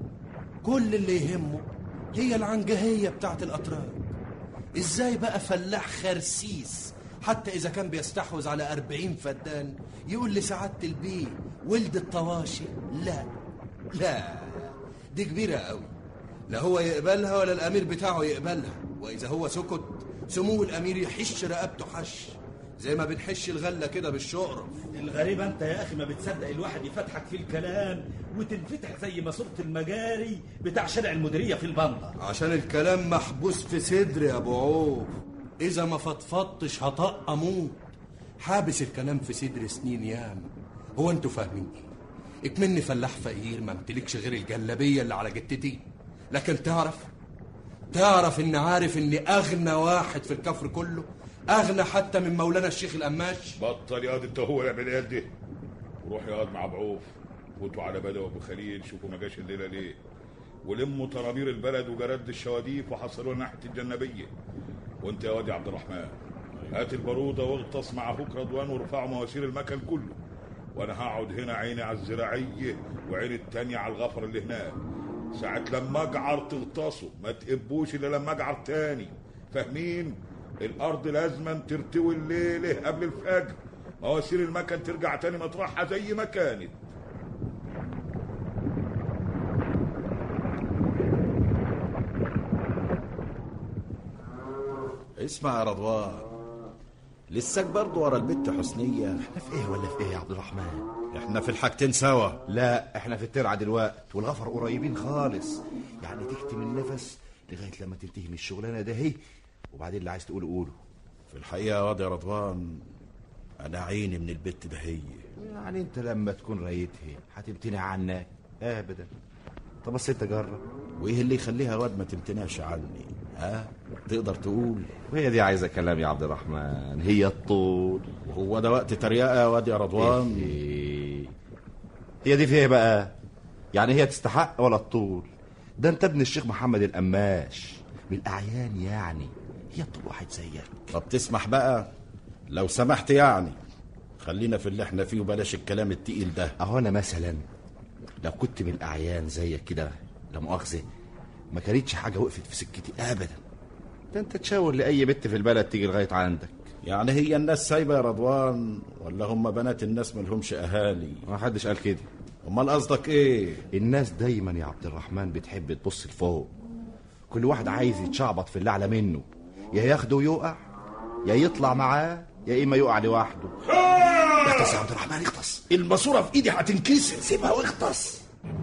كل اللي يهمه هي العنجهية بتاعت الأتراك إزاي بقى فلاح خرسيس حتى إذا كان بيستحوذ على أربعين فدان يقول لسعادة البيه ولد الطواشي لا لا دي كبيرة قوي لا هو يقبلها ولا الأمير بتاعه يقبلها وإذا هو سكت سمو الأمير يحش رقبته حش زي ما بنحش الغلة كده بالشقرف الغريب انت يا اخي ما بتصدق الواحد يفتحك في الكلام وتنفتح زي ما صورة المجاري بتاع شارع المديرية في البندر عشان الكلام محبوس في صدري يا ابو عوف اذا ما فضفضتش هطق اموت حابس الكلام في صدري سنين ياما هو انتوا فاهمين ايه اكمني فلاح فقير ما امتلكش غير الجلابيه اللي على جتتي لكن تعرف تعرف ان عارف اني اغنى واحد في الكفر كله اغنى حتى من مولانا الشيخ القماش بطل ياض انت هو العمليات دي وروح ياض مع بعوف فوتوا على بدوي ابو خليل شوفوا ما جاش الليله ليه ولموا طنابير البلد وجرد الشواديف وحصلوها ناحيه الجنبيه وانت يا وادي عبد الرحمن هات الباروده واغطس مع اخوك رضوان وارفعوا مواسير المكن كله وانا هقعد هنا عيني على الزراعيه وعين التانية على الغفر اللي هناك ساعة لما اجعر تغطسوا ما تقبوش الا لما اجعر تاني فاهمين الارض لازما ترتوي الليله قبل الفجر مواسير المكن ترجع تاني مطرحها زي ما كانت اسمع يا رضوان لساك برضه ورا البت حسنية احنا في ايه ولا في ايه يا عبد الرحمن احنا في الحاجتين سوا لا احنا في الترعه دلوقت والغفر قريبين خالص يعني تكتم النفس لغايه لما تنتهي من الشغلانه ده هي وبعدين اللي عايز تقوله قوله في الحقيقة يا واد يا رضوان انا عيني من البت ده هي يعني انت لما تكون رايتها هتمتنع عنك ابدا طب بس انت جرب وايه اللي يخليها واد ما تمتنعش عني ها تقدر تقول وهي دي عايزه كلام يا عبد الرحمن هي الطول وهو ده وقت تريقة يا واد يا رضوان إيه. هي دي فيها بقى يعني هي تستحق ولا الطول ده انت ابن الشيخ محمد القماش من الاعيان يعني هي الطول واحد زيك طب تسمح بقى لو سمحت يعني خلينا في اللي احنا فيه وبلاش الكلام التقيل ده اهو انا مثلا لو كنت من الاعيان زيك كده لا مؤاخذه ما كانتش حاجه وقفت في سكتي ابدا ده انت تشاور لاي بنت في البلد تيجي لغايه عندك يعني هي الناس سايبة يا رضوان ولا هم بنات الناس ملهمش اهالي ما حدش قال كده امال قصدك ايه الناس دايما يا عبد الرحمن بتحب تبص لفوق كل واحد عايز يتشعبط في اللي اعلى منه يا ياخده ويقع يا يطلع معاه يا اما يقع لوحده اختص يا عبد الرحمن اختص الماسوره في ايدي هتنكسر سيبها واختص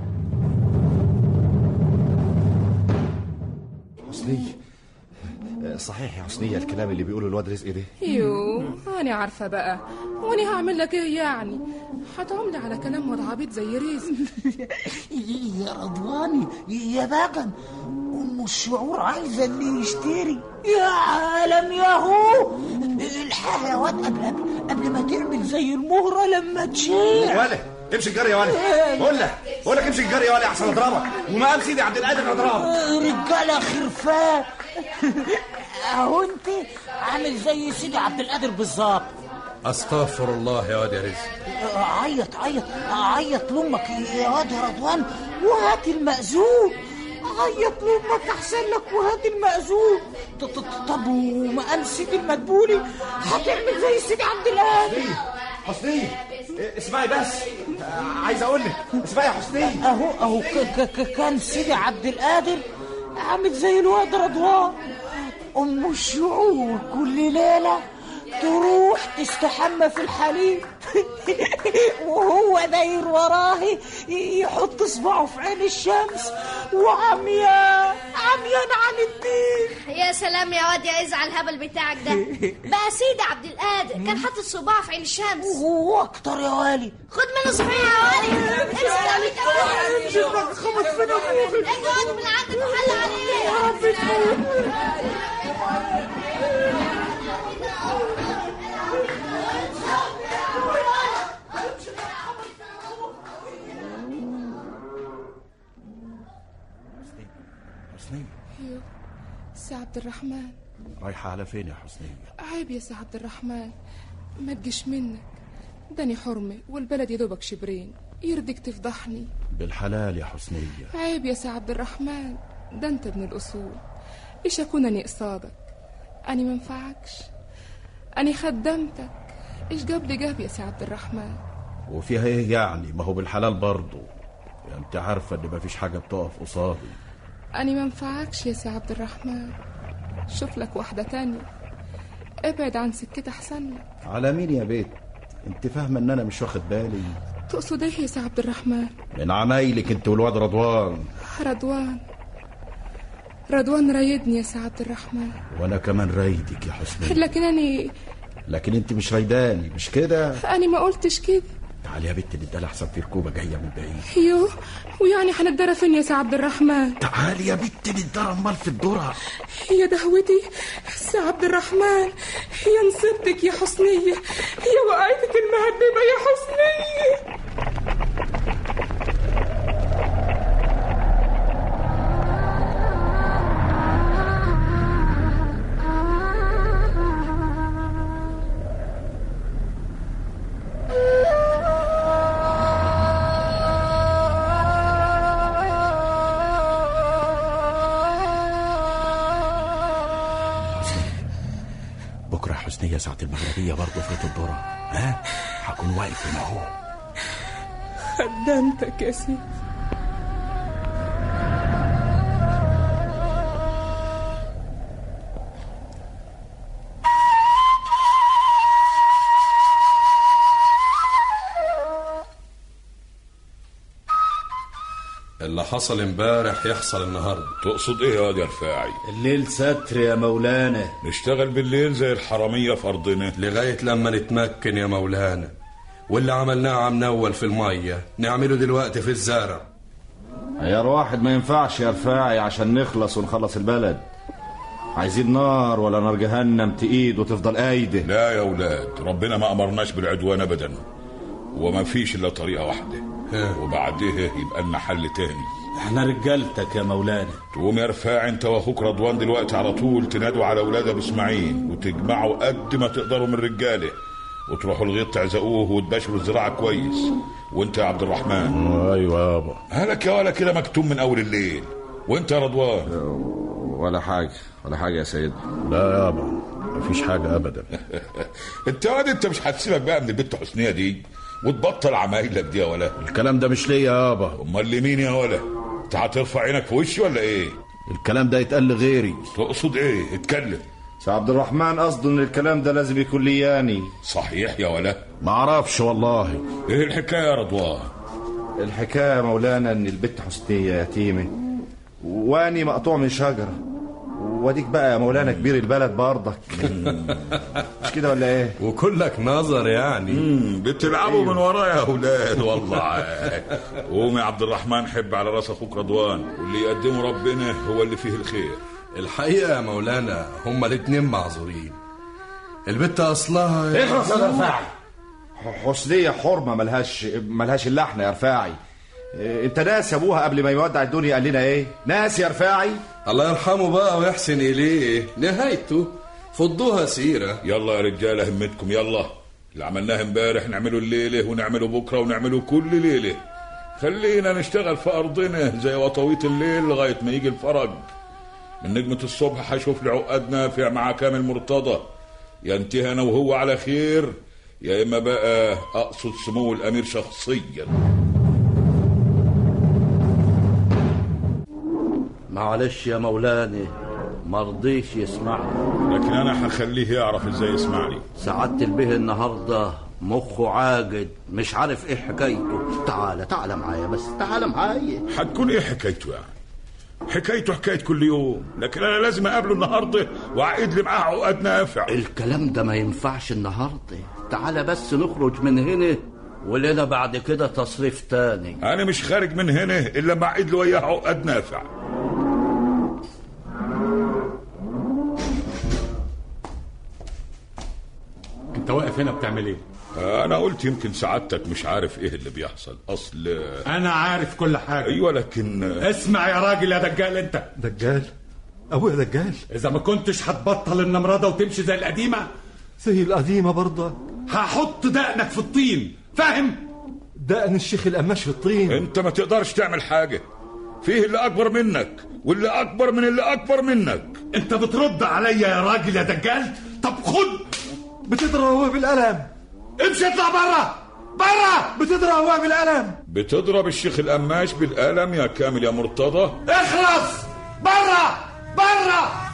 حسني صحيح يا حسنية الكلام اللي بيقوله الواد رزق ده يو أنا عارفة بقى وأنا هعمل لك إيه يعني هتعملي على كلام واد عبيط زي رزق يا رضواني يا بغن ام الشعور عايزه اللي يشتري يا عالم يا هو الحق يا واد قبل قبل, قبل ما تعمل زي المهره لما تشيع ولا امشي الجري يا ولا بقول لك بقول لك امشي الجري يا ولا احسن اضربك ومقام سيدي عبد القادر اضربك رجاله خرفان اهو انت عامل زي سيدي عبد القادر بالظبط استغفر الله يا واد يا رزق عيط عيط عيط لامك يا واد يا رضوان وهات المأذون عيط لامك احسن لك وهات المأذون ط- ط- طب ومقام سيدي المدبولي هتعمل زي سيدي عبد القادر حسنية اسمعي بس عايز اقول لك اسمعي يا حسنية اهو اهو ك- ك- ك- كان سيدي عبد القادر عامل زي الواد رضوان ام الشعور كل ليله تروح تستحمى في الحليب وهو داير وراه يحط صباعه في عين الشمس وعميان عميان عن الدين يا سلام يا واد يا ازعل الهبل بتاعك ده بقى سيدي عبد القادر كان حاطط صباعه في عين الشمس واكتر يا والي خد منه صباعي يا والي امسك يا بنت يا جيبك خبط في نفوخي اقعد من عندك وحل عليه حسنية يو سي عبد الرحمن رايحة على فين يا حسنية عيب يا سي عبد الرحمن ما تجيش منك داني حرمة والبلد يا دوبك شبرين يرضيك تفضحني بالحلال يا حسنية عيب يا سي عبد الرحمن ده انت ابن الاصول ايش اكون اني قصادك اني منفعكش اني خدمتك ايش جاب لي جاب يا سي عبد الرحمن وفيها ايه يعني ما هو بالحلال برضه يعني انت عارفة ان مفيش حاجة بتقف قصادي اني منفعكش يا سي عبد الرحمن شوف لك واحدة تانية ابعد عن سكتي احسن لك على مين يا بيت انت فاهمة ان انا مش واخد بالي تقصد ايه يا سي عبد الرحمن من عمايلك انت والواد رضوان رضوان رضوان رايدني يا سي عبد الرحمن وانا كمان رايدك يا حسنية لكن اني لكن انت مش رايداني مش كده اني ما قلتش كده تعالي يا بنت ندالها احسن في ركوبة جاية من بعيد يو ويعني هنتدرى فين يا سي عبد الرحمن تعالي يا بنت ندالها امال في الذرة يا دهوتي سي عبد الرحمن يا نصيبتك يا حسنية يا وقعتك المهببة يا حسنية بكرة يا حسنية ساعة المغربية برضه في الذرة ها هكون واقف هنا اهو خدمتك يا سيدي اللي حصل امبارح يحصل النهارده تقصد ايه يا واد يا رفاعي الليل ستر يا مولانا نشتغل بالليل زي الحرامية في أرضنا لغاية لما نتمكن يا مولانا واللي عملناه عم نول في المية نعمله دلوقتي في الزرع عيار واحد ما ينفعش يا رفاعي عشان نخلص ونخلص البلد عايزين نار ولا نار جهنم تقيد وتفضل قايده لا يا ولاد ربنا ما أمرناش بالعدوان أبدا وما فيش إلا طريقة واحدة وبعدها يبقى لنا حل تاني احنا رجالتك يا مولانا تقوم يا رفاعي انت واخوك رضوان دلوقتي على طول تنادوا على اولاد ابو اسماعيل وتجمعوا قد ما تقدروا من رجاله وتروحوا الغيط تعزقوه وتباشروا الزراعه كويس وانت يا عبد الرحمن ايوه يابا هلك يا ولا كده مكتوم من اول الليل وانت يا رضوان ولا حاجه ولا حاجه يا سيدنا لا يابا مفيش حاجه ابدا انت يا واد انت مش هتسيبك بقى من البت حسنيه دي وتبطل عمايلك دي يا ولا الكلام ده مش ليا يابا امال لمين يا ولا انت هترفع عينك في وشي ولا ايه الكلام ده يتقال لغيري تقصد ايه اتكلم سي عبد الرحمن قصده ان الكلام ده لازم يكون لياني صحيح يا ولا ما اعرفش والله ايه الحكايه يا رضوان الحكايه يا مولانا ان البت حسنيه يتيمه واني مقطوع من شجره واديك بقى يا مولانا كبير البلد برضك مش كده ولا ايه وكلك نظر يعني مم، بتلعبوا من ورايا يا اولاد والله عاد. قوم يا عبد الرحمن حب على راس اخوك رضوان واللي يقدمه ربنا هو اللي فيه الخير الحقيقة يا مولانا هما الاتنين معذورين البت أصلها اخلص يا رفاعي حسنية حرمة ملهاش ملهاش اللحن يا رفاعي إيه، انت ناس يا ابوها قبل ما يودع الدنيا قال لنا ايه ناس يا رفاعي الله يرحمه بقى ويحسن إليه نهايته فضوها سيرة يلا يا رجاله همتكم يلا اللي عملناه امبارح نعمله الليله ونعمله بكره ونعمله كل ليله خلينا نشتغل في ارضنا زي وطويط الليل لغايه ما يجي الفرج من نجمه الصبح هشوف لي عقد نافع مع كامل مرتضى ينتهي انا وهو على خير يا اما بقى اقصد سمو الامير شخصيا معلش يا مولاني مرضيش يسمعني لكن انا هخليه يعرف ازاي يسمعني سعادة البيه النهارده مخه عاجد مش عارف ايه حكايته تعالى تعالى معايا بس تعالى معايا هتكون ايه حكايته يعني حكايته حكايه كل يوم لكن انا لازم اقابله النهارده واعقد لي معاه عقد نافع الكلام ده ما ينفعش النهارده تعالى بس نخرج من هنا ولنا بعد كده تصريف تاني انا مش خارج من هنا الا ما اعقد له وياه عقد نافع انت واقف هنا بتعمل ايه انا قلت يمكن سعادتك مش عارف ايه اللي بيحصل اصل انا عارف كل حاجه ايوه لكن اسمع يا راجل يا دجال انت دجال ابويا دجال اذا ما كنتش هتبطل النمرضه وتمشي زي القديمه زي القديمه برضه هحط دقنك في الطين فاهم دقن الشيخ القماش في الطين انت ما تقدرش تعمل حاجه فيه اللي اكبر منك واللي اكبر من اللي اكبر منك انت بترد عليا يا راجل يا دجال طب خد بتضرب ابويا بالقلم امشي اطلع بره بره بتضرب ابويا بالقلم بتضرب الشيخ القماش بالقلم يا كامل يا مرتضى اخلص بره بره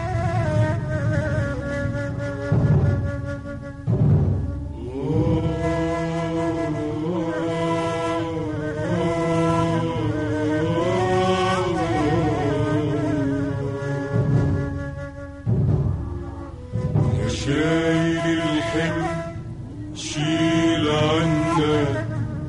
يا شايل الحمل شيل عنا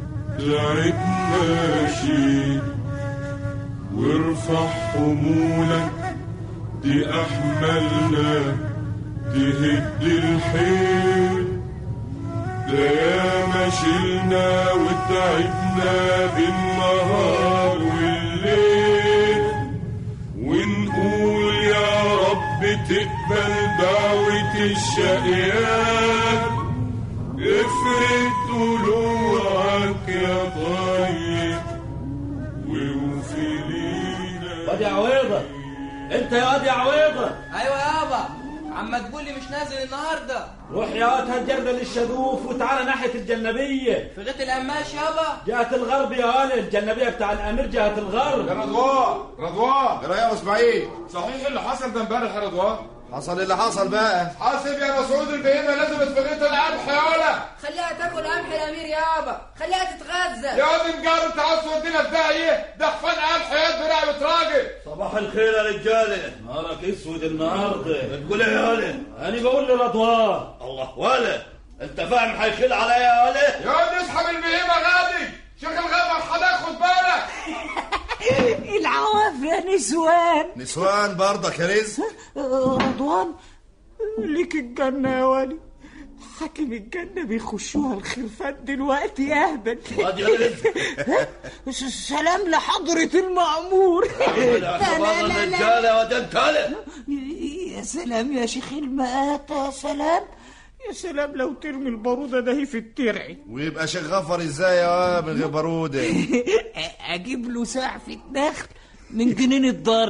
تعبنا شيل وارفع حمولك دي أحملنا تهد الحيل ده ياما شلنا وتعبنا بالنهار والليل ونقول يا رب تقبل دعوة الشقيان افرد ضلوعك يا طيب ووفي لينا واد يا عويضة انت يا واد يا عويضة ايوه يابا عم تقولي مش نازل النهارده روح يا واد هتجردل الشدوف وتعالى ناحية الجنبية في غيط القماش يابا جهة الغرب يا ولد الجنبية بتاع الأمير جهة الغرب يا رضوان رضوان ايه يا اسماعيل صحيح اللي حصل ده امبارح يا رضوان حصل اللي حصل بقى حاسب يا مسعود البهيمه لازم تفرقت القمح يا ولا خليها تاكل قمح الامير يابا خليها تتغذى يا واد نجار انت عاوز تودينا في داهيه ده خفان قمح يا دراعي بتراجل صباح الخير يا رجالة نهارك اسود النهارده بتقول ايه يا ولد أنا بقول لرضوان الله ولا انت فاهم هيخيل عليا يا ولد يا واد اسحب البهيمه غادي شيخ الغابه حضرتك خد بالك العواف يا نسوان نسوان برضك يا رزق رضوان ليك الجنة يا ولي حاكم الجنة بيخشوها الخرفان دلوقتي اهبل واد يا رزق سلام لحضرة المأمور الرجالة يا واد انت ولد يا سلام يا شيخ المآتة يا سلام يا سلام لو ترمي البارودة ده هي في الترعي ويبقى شيخ غفر ازاي يا من غير باروده اجيب له سعفة نخل من جنين الدار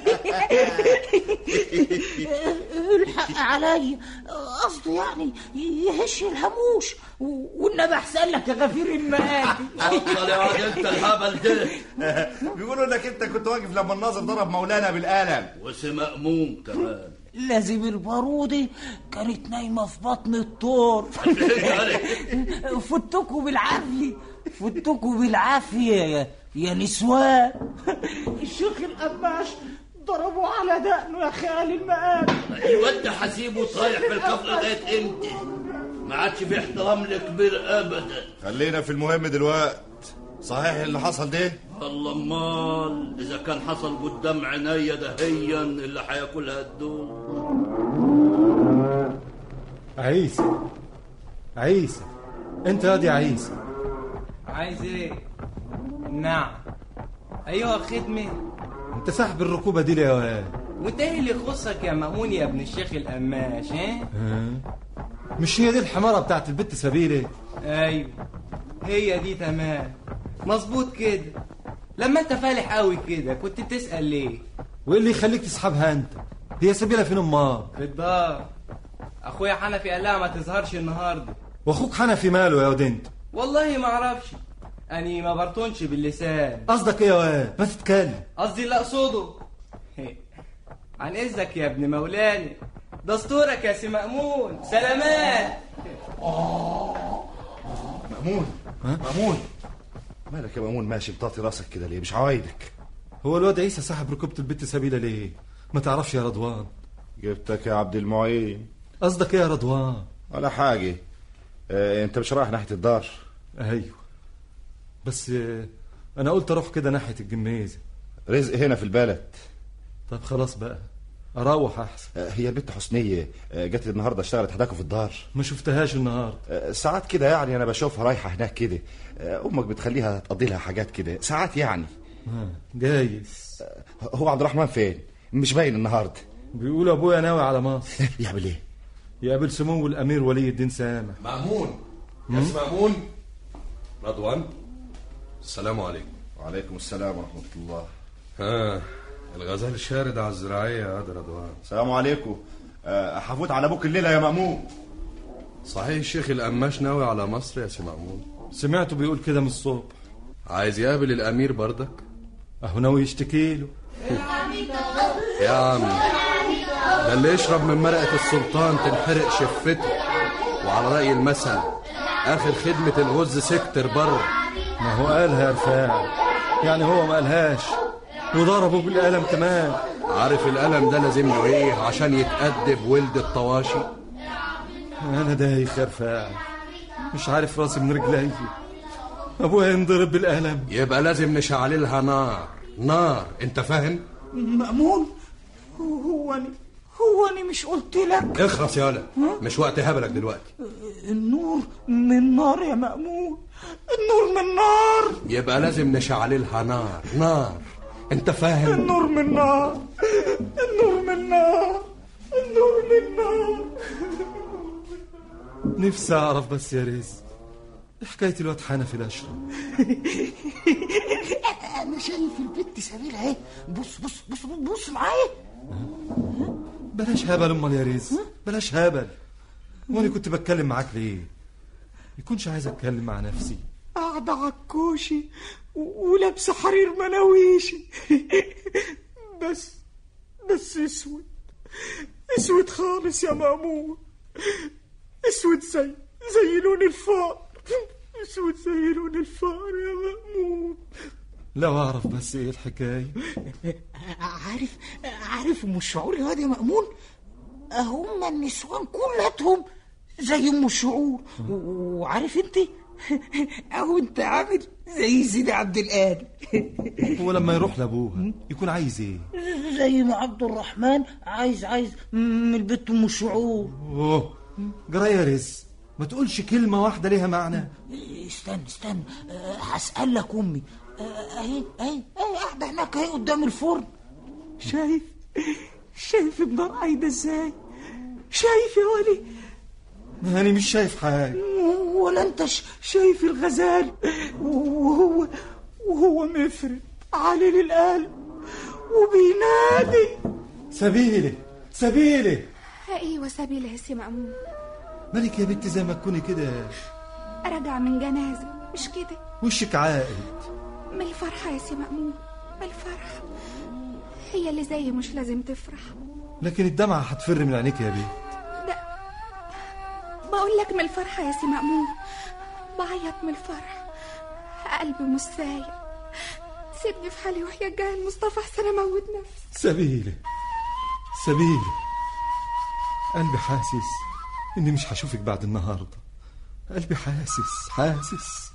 الحق عليا قصدي يعني يهش الهموش والنبي احسن لك يا غفير المآتي اتفضل يا واد انت الهبل ده بيقولوا انك انت كنت واقف لما الناظر ضرب مولانا بالقلم وسي مأمون كمان لازم البارودة كانت نايمة في بطن الطور فتكوا بالعافية فتكوا بالعافية يا, يا نسوان الشيخ القماش ضربوا على دقنه يا خال المقام الواد ده هسيبه طايح في الكفر لغايه امتى؟ ما عادش في احترام لكبير ابدا خلينا في المهم دلوقت صحيح اللي حصل ده الله امال اذا كان حصل قدام عينيا دهيا اللي هياكلها الدود عيسى عيسى انت يا دي عيسى عايز ايه نعم ايها خدمه انت ساحب الركوبه دي ليه يا واد وانت ايه اللي يخصك يا مأمون يا ابن الشيخ القماش ها ها؟ مش هي دي الحمارة بتاعت البت سبيلة ايوه هي دي تمام مظبوط كده لما انت فالح قوي كده كنت تسأل ليه وايه اللي يخليك تسحبها انت هي سبيلة فين امها في الدار اخويا حنفي قال لها ما تظهرش النهارده واخوك حنفي ماله يا واد انت والله ما اعرفش اني ما برطنش باللسان قصدك ايه يا واد ما تتكلم قصدي اللي اقصده عن اذنك يا ابن مولانا دستورك يا سي مأمون سلامات مأمون مأمون مالك يا مأمون ماشي بطاطي راسك كده ليه مش عوايدك هو الواد عيسى سحب ركوبة البت سبيلة ليه ما تعرفش يا رضوان جبتك يا عبد المعين قصدك ايه يا رضوان ولا حاجة اه انت مش رايح ناحية الدار ايوه بس آه، انا قلت اروح كده ناحية الجميزة رزق هنا في البلد طب خلاص بقى اروح احسن اه هي البت حسنية اه جت النهاردة اشتغلت حداكوا في الدار ما شفتهاش النهارده اه ساعات كده يعني انا بشوفها رايحة هناك كده اه امك بتخليها تقضي لها حاجات كده ساعات يعني آه، جايز هو عبد الرحمن فين مش باين النهارده بيقول ابويا ناوي على مصر يعمل ايه يقابل سمو الامير ولي الدين سامح مأمون مم؟ يا سي مأمون رضوان السلام عليكم وعليكم السلام ورحمة الله ها الغزال الشارد على الزراعية يا واد رضوان السلام عليكم اه هفوت على ابوك الليلة يا مأمون صحيح الشيخ القماش ناوي على مصر يا سي مأمون سمعته بيقول كده من الصبح عايز يقابل الأمير بردك اهو ناوي يشتكي له يا عم ده اللي يشرب من مرقة السلطان تنحرق شفته وعلى رأي المثل آخر خدمة الغز سكتر بره ما هو قالها يا رفاعي يعني هو ما قالهاش وضربه بالقلم كمان عارف القلم ده لازم له ايه عشان يتأدب ولد الطواشي انا دايخ يا رفاعي مش عارف راسي من رجلي ابويا ينضرب بالقلم يبقى لازم نشعللها نار نار انت فاهم مأمون هو أنا هو أنا مش قلت لك اخرس يا ولد مش وقت هبلك دلوقتي النور من نار يا مأمون النور من نار يبقى لازم نشعللها نار نار انت فاهم النور من نار النور من نار النور من نار نفسي اعرف بس يا رزق إيه حكايه الواد حنفي الاشرف أنا شايف البت سبيلة أهي بص بص بص بص معايا بلاش هبل امال يا رزق بلاش هبل وانا كنت بتكلم معاك ليه يكونش عايز اتكلم مع نفسي قاعدة على الكوشي و- ولابسة حرير مناويشي بس بس اسود اسود خالص يا مأمون اسود زي زي لون الفار اسود زي لون الفار يا مأمون لو اعرف بس ايه الحكايه عارف عارف ام الشعور يا واد يا مأمون هم النسوان كلاتهم زي ام الشعور و- وعارف انت او انت عامل زي سيدي عبد القادر هو لما يروح لابوها يكون عايز ايه زي ما عبد الرحمن عايز عايز من البيت ام الشعور اوه جرى يا رزق ما تقولش كلمه واحده ليها معنى استنى استنى أه، هسأل لك امي أه، اهي اهي اهي قاعده هناك اهي قدام الفرن شايف شايف النار قايده ازاي شايف يا ولي انا مش شايف حاجه ولا انت ش- شايف الغزال وهو وهو مفرد على القلب وبينادي سبيلي سبيلي ايوه سبيل يا سي مأمون مالك يا بنت زي ما تكوني كده راجع من جنازة مش كده وشك عاقل من الفرحة يا سي مأمون من الفرحة هي اللي زي مش لازم تفرح لكن الدمعة هتفر من عينيك يا بيه بقول لك من الفرحة يا سي مأمون بعيط من الفرح قلبي مش سايق سيبني في حالي وحياة جاه مصطفى حسن اموت نفسي سبيلي سبيلي قلبي حاسس اني مش هشوفك بعد النهارده قلبي حاسس حاسس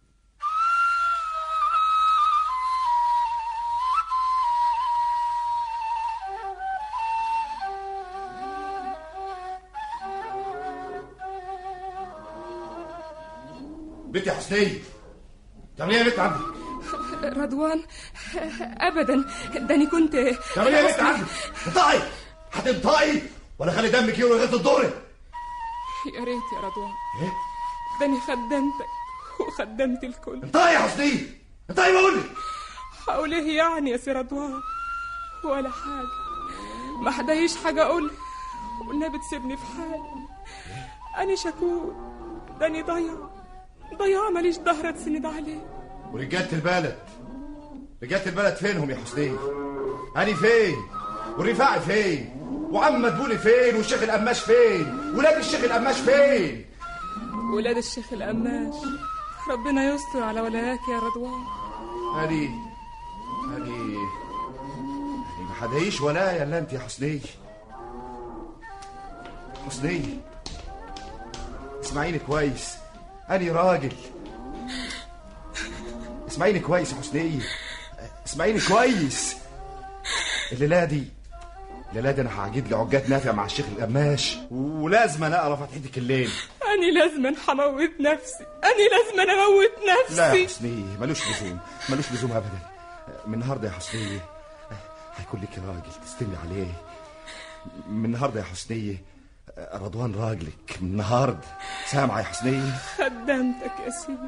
بنتي حسنية تعملي ايه يا بنت عندك؟ رضوان ابدا داني كنت تعملي ايه يا بنت عندك؟ انطقي هتنطقي ولا خلي دمك يروي لغايه الظهر يا ريت يا رضوان ايه؟ داني خدمتك وخدمت الكل انطقي يا حسنية انطقي بقول لك هقول ايه يعني يا سي رضوان ولا حاجة ما حدايش حاجة اقولها والنبي تسيبني في حالي أنا شكور داني ضيع ضيع ماليش ظهر تسند عليه ورجالة البلد رجالة البلد فينهم يا حسنية؟ هاني فين؟ والرفاعي فين؟ وعم مدبولي فين؟ والشيخ القماش فين؟ ولاد الشيخ القماش فين؟ ولاد الشيخ القماش ربنا يستر على ولاياك يا رضوان هاني هاني هاني ما حدايش ولايا الا انت يا حسنية حسنية اسمعيني كويس أنا راجل اسمعيني كويس يا حسنية اسمعيني كويس الليلة دي الليلة دي أنا هعجد لي عجات نافع مع الشيخ القماش ولازم أنا أقرا فتحتك الليل أنا لازما هموت نفسي أنا لازما أموت نفسي لا يا حسنية ملوش لزوم ملوش لزوم أبدا من النهاردة يا حسنية هيكون لك راجل تستني عليه من النهاردة يا حسنية رضوان راجلك من النهاردة سامعة يا حسنية خدمتك يا سيدي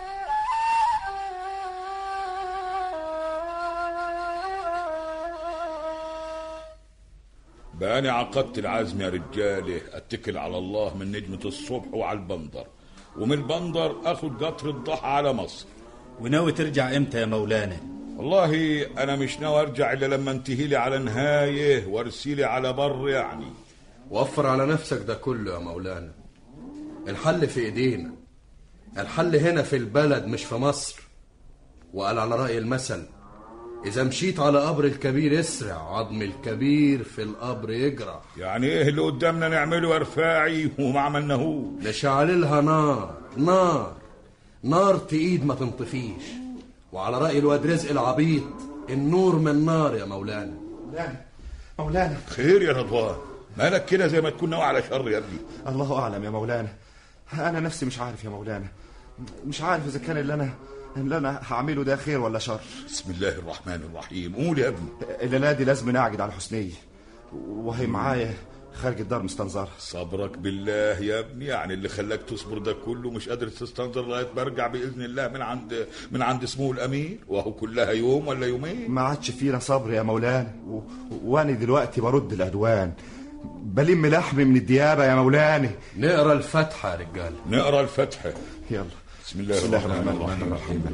بقى أنا عقدت العزم يا رجاله اتكل على الله من نجمة الصبح وعلى البندر ومن البندر اخد قطر الضحى على مصر وناوي ترجع امتى يا مولانا والله انا مش ناوي ارجع الا لما انتهي لي على نهايه وارسيلي على بر يعني وفر على نفسك ده كله يا مولانا الحل في ايدينا الحل هنا في البلد مش في مصر وقال على رأي المثل إذا مشيت على قبر الكبير اسرع عظم الكبير في القبر يجرح يعني ايه اللي قدامنا نعمله يا رفاعي وما عملناهوش نشعل لها نار نار نار تقيد ما تنطفيش وعلى رأي الواد رزق العبيط النور من نار يا مولانا مولانا مولانا خير يا رضوان مالك كده زي ما تكون ناوي على شر يا ابني الله أعلم يا مولانا أنا نفسي مش عارف يا مولانا مش عارف إذا كان اللي أنا اللي أنا هعمله ده خير ولا شر بسم الله الرحمن الرحيم قول يا ابني الليلة دي لازم نعجد على الحسنية وهي معايا خارج الدار مستنظرة صبرك بالله يا ابني يعني اللي خلاك تصبر ده كله مش قادر تستنظر لغايه ما ارجع باذن الله من عند من عند سمو الامير وهو كلها يوم ولا يومين ما عادش فينا صبر يا مولانا و... وانا دلوقتي برد العدوان بلم لحمي من الديابه يا مولانا نقرا الفاتحه يا رجاله نقرا الفاتحه يلا بسم الله الرحمن الرحيم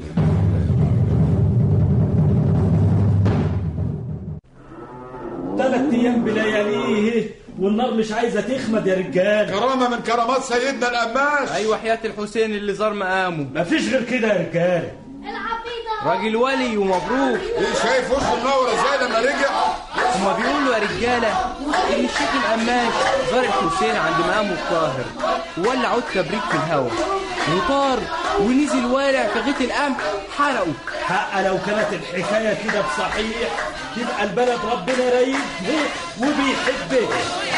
ثلاث ايام بلياليه والنار مش عايزه تخمد يا رجال كرامه من كرامات سيدنا القماش ايوه حياة الحسين اللي زار مقامه مفيش غير كده يا رجال راجل ولي ومبروك ايه شايف وشه منور ازاي لما رجع هما بيقولوا يا رجاله ان الشيخ القماش زار الحسين عند مقامه الطاهر وولع عود كبريت في الهوا وطار ونزل والع في غيط القمح حرقه حق لو كانت الحكايه كده بصحيح تبقى البلد ربنا رايدها وبيحبها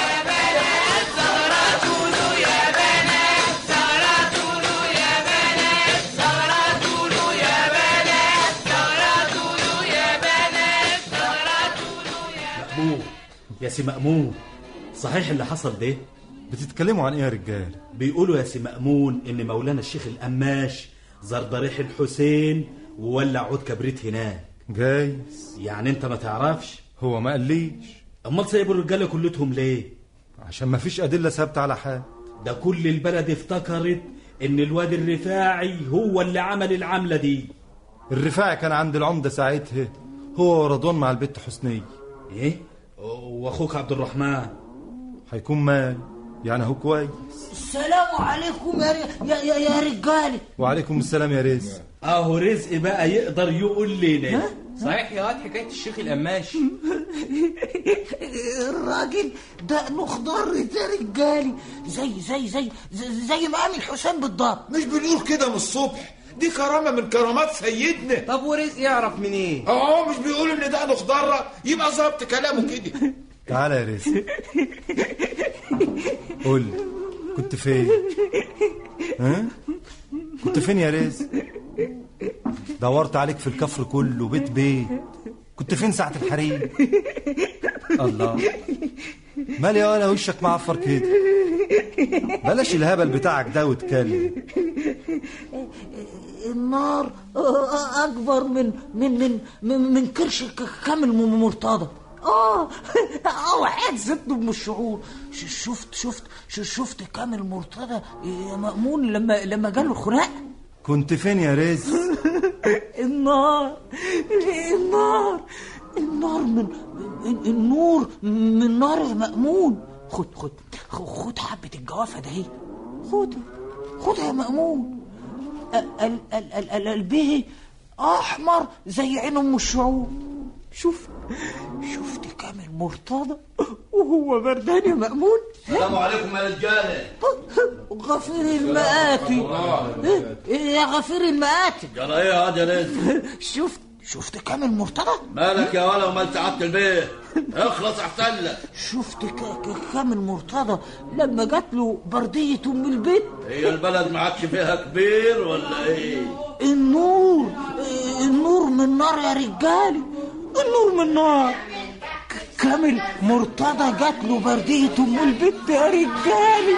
مأمون يا سي مأمون صحيح اللي حصل ده بتتكلموا عن ايه يا رجال بيقولوا يا سي مأمون ان مولانا الشيخ القماش زار ضريح الحسين وولع عود كبريت هناك جايز يعني انت ما تعرفش هو ما قاليش امال سايبوا الرجاله كلتهم ليه عشان ما فيش ادله ثابته على حاجه ده كل البلد افتكرت ان الواد الرفاعي هو اللي عمل العمله دي الرفاعي كان عند العمده ساعتها هو ورضوان مع البت حسنيه ايه واخوك عبد الرحمن هيكون مال يعني هو كويس السلام عليكم يا يا يا, يا رجالي وعليكم السلام يا رزق اهو رزق بقى يقدر يقول لنا صحيح يا واد حكايه الشيخ القماش الراجل دقنه خضر ده رجالي زي زي زي زي, زي مقام الحسين بالضبط مش بنقول كده من الصبح دي كرامه من كرامات سيدنا طب ورزق يعرف منين اه مش بيقول ان ده خضره يبقى ظبط كلامه كده تعالى يا رزق قول لي كنت فين ها كنت فين يا رزق دورت عليك في الكفر كله بيت بيت كنت فين ساعة الحريم الله مالي يا ولا وشك معفر كده بلاش الهبل بتاعك ده واتكلم النار اكبر من من من من, من كرش ك- كامل م- مرتضى اه اه وحياة زدنا من الشعور ش- شفت شفت ش- شفت كامل مرتضى يا مأمون لما لما جاله الخناق كنت فين يا رزق النار النار النار من من- النور من نار يا مأمون خد خد خد حبة الجوافة ده اهي خدها خدها يا مأمون ال- ال- ال- ال- ال- البه احمر زي عين ام الشعوب شوف شفت كامل مرتضى وهو بردان يا مأمون السلام عليكم يا رجاله غفير المآتي إيه يا غفير المآتي جرى ايه يا واد يا رزق شفت شفت كامل مرتضى مالك يا ولا ومال سعاده البيه اخلص احسن لك شفت ك- ك- كامل مرتضى لما جات له بردية ام البيت هي البلد ما عادش فيها كبير ولا ايه النور النور من نار يا رجالي النور من نار ك- كامل مرتضى جات له بردية ام البيت يا رجالي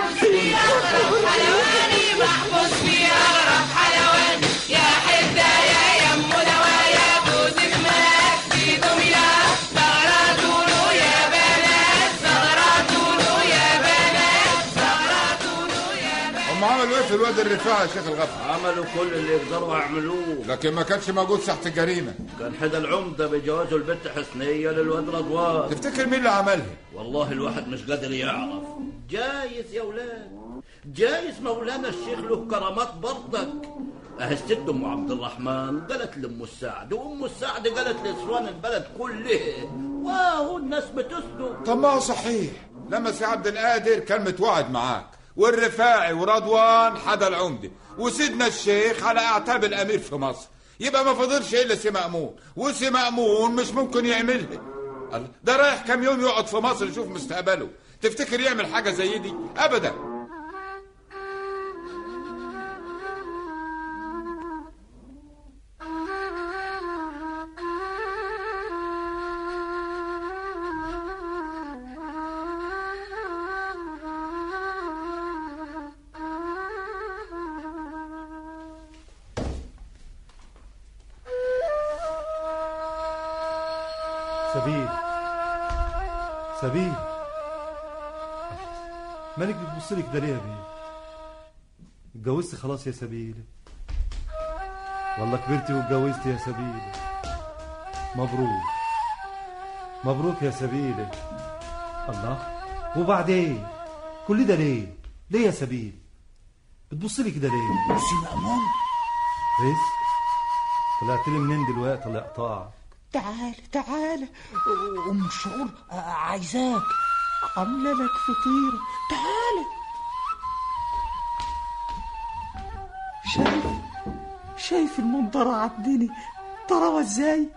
حلواني محفوظ في أغرب حلوان يا حدة يا يم دوايا جوزك ملاك في دمية زغراتوا له يا بنات زغراتوا له يا بنات زغراتوا له يا بنات هم عملوا ايه في الواد الرفاعي يا شيخ الغفر عملوا كل اللي يقدروا يعملوه لكن ما كانش موجود ساحه الجريمه كان حدا العمده بجوازه البنت حسنيه للواد رضوان تفتكر مين اللي عملها والله الواحد مش قادر يعرف جايز يا ولاد جايز مولانا الشيخ له كرامات برضك اهي الست ام عبد الرحمن قالت لام السعد وام السعد قالت لنسوان البلد كلها واو الناس بتسلك طب ما هو صحيح لما سي عبد القادر كان متوعد معاك والرفاعي ورضوان حدا العمده وسيدنا الشيخ على اعتاب الامير في مصر يبقى ما فضلش الا سي مامون وسي مامون مش ممكن يعملها الله، ده رايح كام يوم يقعد في مصر يشوف مستقبله تفتكر يعمل حاجه زي دي ابدا سبيل سبيل مالك بتبص لي كده ليه يا بيه اتجوزت خلاص يا سبيل والله كبرتي واتجوزت يا سبيل مبروك مبروك يا سبيل الله وبعدين كل ده ليه ليه يا سبيل بتبص لي كده ليه سي مأمون رزق طلعت لي منين دلوقتي طلع قطاع تعال تعال ام الشعور عايزاك عامله لك فطيره تعال شايف شايف المنظر عبدني تراوى ازاي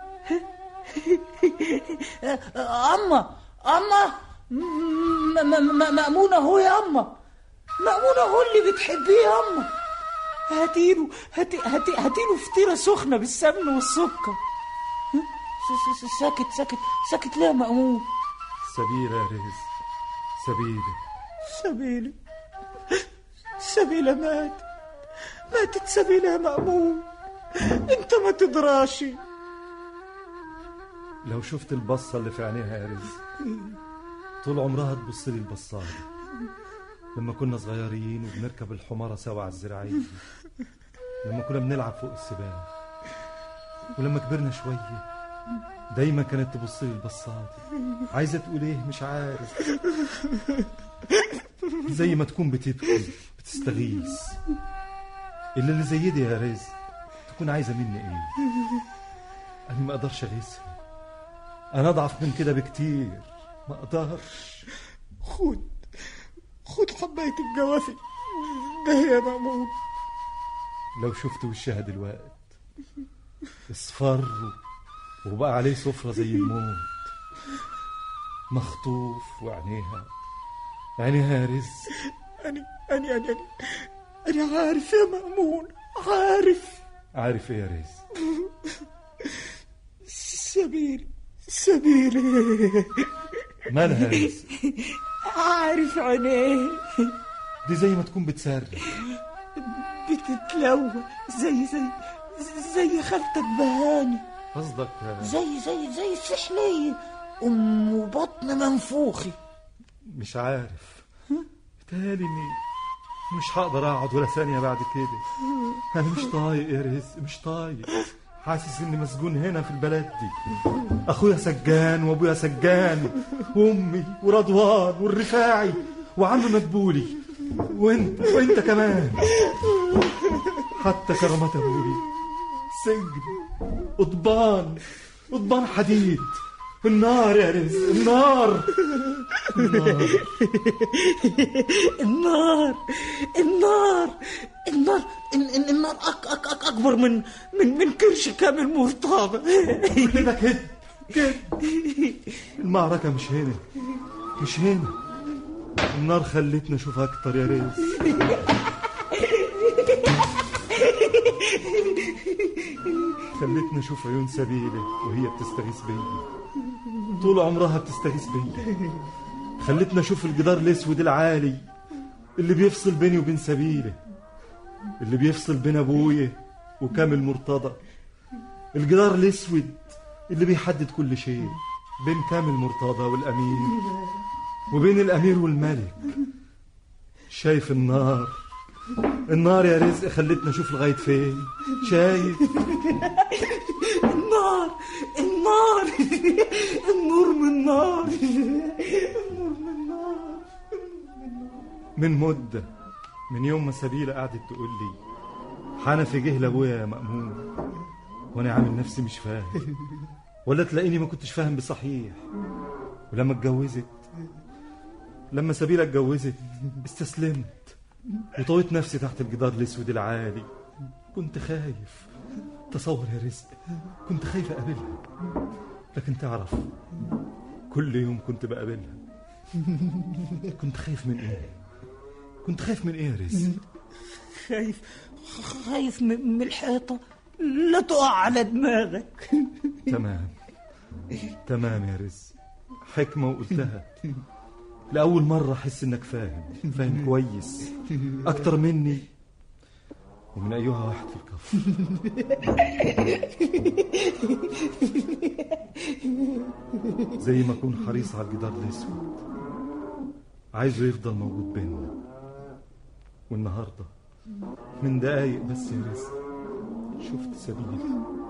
اما اما م- م- م- مأمونة هو يا اما مأمونة هو اللي بتحبيه يا اما هاتيله هاتي هاتي هاتيله فطيرة سخنة بالسمن والسكر س- س- ساكت ساكت ساكت ليه يا مأمون سبيل يا رزق سبيل سبيلة سبيلة مات ماتت سبيلة يا مأمون انت ما تدراشي لو شفت البصة اللي في عينيها يا رزق طول عمرها تبص لي البصة دي لما كنا صغيرين وبنركب الحمارة سوا على الزراعية لما كنا بنلعب فوق السباق ولما كبرنا شوية دايما كانت تبص لي البصات عايزة تقول ايه مش عارف زي ما تكون بتبكي بتستغيث اللي اللي زي دي يا رزق تكون عايزة مني ايه انا ما اقدرش اغيثها انا اضعف من كده بكتير ما اقدرش خد خد حباية الجوافي ده يا مأمون لو شفت وشها دلوقت اصفر وبقى عليه سفرة زي الموت مخطوف وعينيها عينيها يا رزق أنا أنا أنا أنا أنا عارف يا مأمون عارف عارف ايه يا رزق سبيل سبيل مالها يا رزق عارف عينيه دي زي ما تكون بتصرخ بتتلوى زي زي زي خالتك بهاني قصدك زي زي زي السحلية أم بطن منفوخي مش عارف بتهيألي اني مش هقدر اقعد ولا ثانية بعد كده انا مش طايق يا رزق مش طايق حاسس اني مسجون هنا في البلد دي اخويا سجان وابويا سجان وامي ورضوان والرفاعي وعم مدبولي وانت وانت كمان حتى كرامات ابوي سجن قضبان قضبان حديد النار يا رزق النار النار النار النار النار ال- ال- النار أك أك أك أكبر من من من كرش كامل مرتضى كل ده كده كده المعركة مش هنا مش هنا النار خلتني اشوف اكتر يا رزق خلتني اشوف عيون سبيلة وهي بتستغيث بيا طول عمرها بتستغيث بيا خلتني اشوف الجدار الاسود العالي اللي بيفصل بيني وبين سبيلة اللي بيفصل بين ابويا وكامل مرتضى الجدار الاسود اللي بيحدد كل شيء بين كامل مرتضى والامير وبين الامير والملك شايف النار النار يا رزق خلتني اشوف لغايه فين شايف النار النار النور من نار النور من نار من مده من يوم ما سبيله قعدت تقول لي حنفي جه لابويا يا مأمون وانا عامل نفسي مش فاهم ولا تلاقيني ما كنتش فاهم بصحيح ولما اتجوزت لما سبيله اتجوزت استسلمت وطويت نفسي تحت الجدار الاسود العالي كنت خايف تصور يا رزق كنت خايف اقابلها لكن تعرف كل يوم كنت بقابلها كنت خايف من ايه كنت خايف من ايه يا رزق خايف خايف من من الحيطة لا تقع على دماغك تمام تمام يا رزق حكمة وقلتها لأول مرة أحس إنك فاهم فاهم كويس أكتر مني ومن أيها واحد في الكفر زي ما أكون حريص على الجدار الأسود عايزه يفضل موجود بيننا والنهاردة من دقايق بس يا رزق شفت سبيل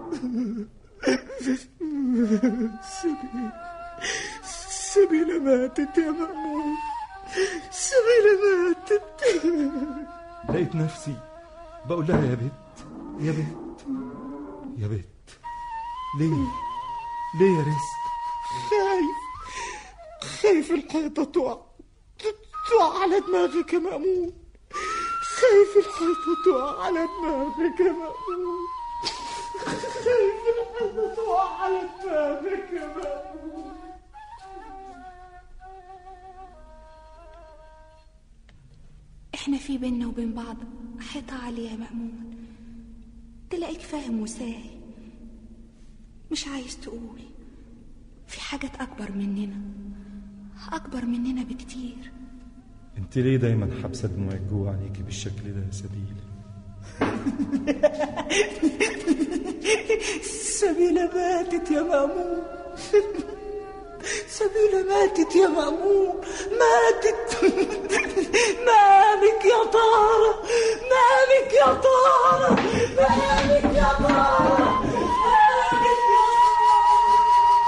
سبيل سبيلة ماتت يا مأمون سبيلة ماتت لقيت نفسي بقول لها يا بت يا بت يا بت ليه ليه يا رزق خايف خايف الحيطة تقع تقع على دماغك يا مأمون خايف الحيطة تقع على دماغك يا مأمون خايف الحيطة تقع على دماغك يا مأمون احنا في بينا وبين بعض حيطة عالية يا مأمون تلاقيك فاهم وساهي مش عايز تقول في حاجات أكبر مننا أكبر مننا بكتير انت ليه دايما حابسه دموعك جوه عينيكي بالشكل ده يا سبيل سبيلة ماتت يا مأمون سبيلة ماتت يا مأمون ماتت مالك يا طارة مالك يا طارة مالك يا طارة مالك يا طارة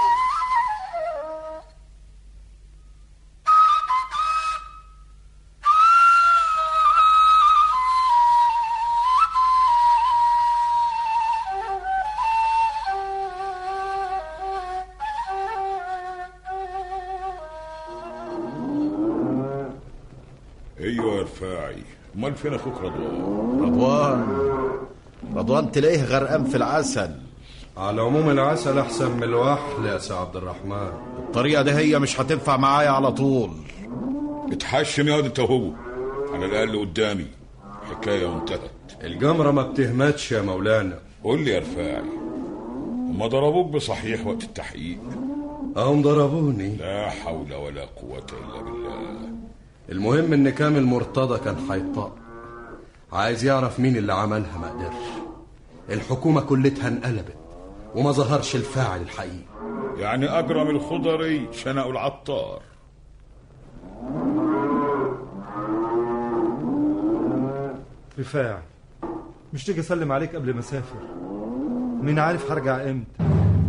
رفاعي امال فين اخوك رضوان رضوان رضوان تلاقيه غرقان في العسل على العموم العسل احسن من الوحل يا سي عبد الرحمن الطريقه دي هي مش هتنفع معايا على طول اتحشم يا واد انت وهو على الاقل قدامي حكايه وانتهت الجمرة ما بتهمتش يا مولانا قول لي يا رفاعي هما ضربوك بصحيح وقت التحقيق هم ضربوني لا حول ولا قوه الا بالله المهم ان كامل مرتضى كان هيطاق عايز يعرف مين اللي عملها ما قدرش الحكومة كلتها انقلبت وما ظهرش الفاعل الحقيقي يعني اجرم الخضري شنقوا العطار رفاع مش تيجي اسلم عليك قبل ما اسافر مين عارف هرجع امتى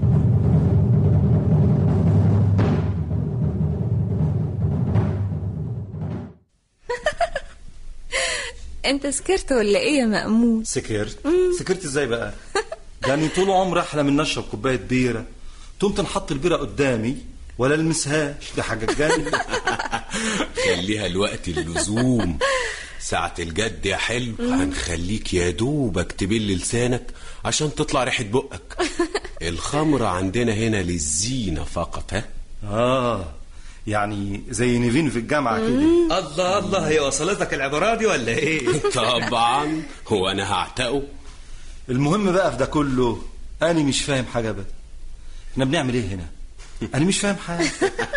انت سكرت ولا ايه يا مأمون سكرت سكرت ازاي بقى يعني طول عمري احلم ان اشرب كوبايه بيره تقوم تنحط البيره قدامي ولا المسهاش دي حاجه تجنن خليها الوقت اللزوم ساعة الجد يا حلو هنخليك يا دوبك تبل لسانك عشان تطلع ريحة بقك الخمرة عندنا هنا للزينة فقط ها اه يعني زي نيفين في الجامعه كده الله الله هي وصلتك العبارة دي ولا ايه طبعا هو انا هعتقه المهم بقى في ده كله انا مش فاهم حاجه بقى احنا بنعمل ايه هنا انا مش فاهم حاجه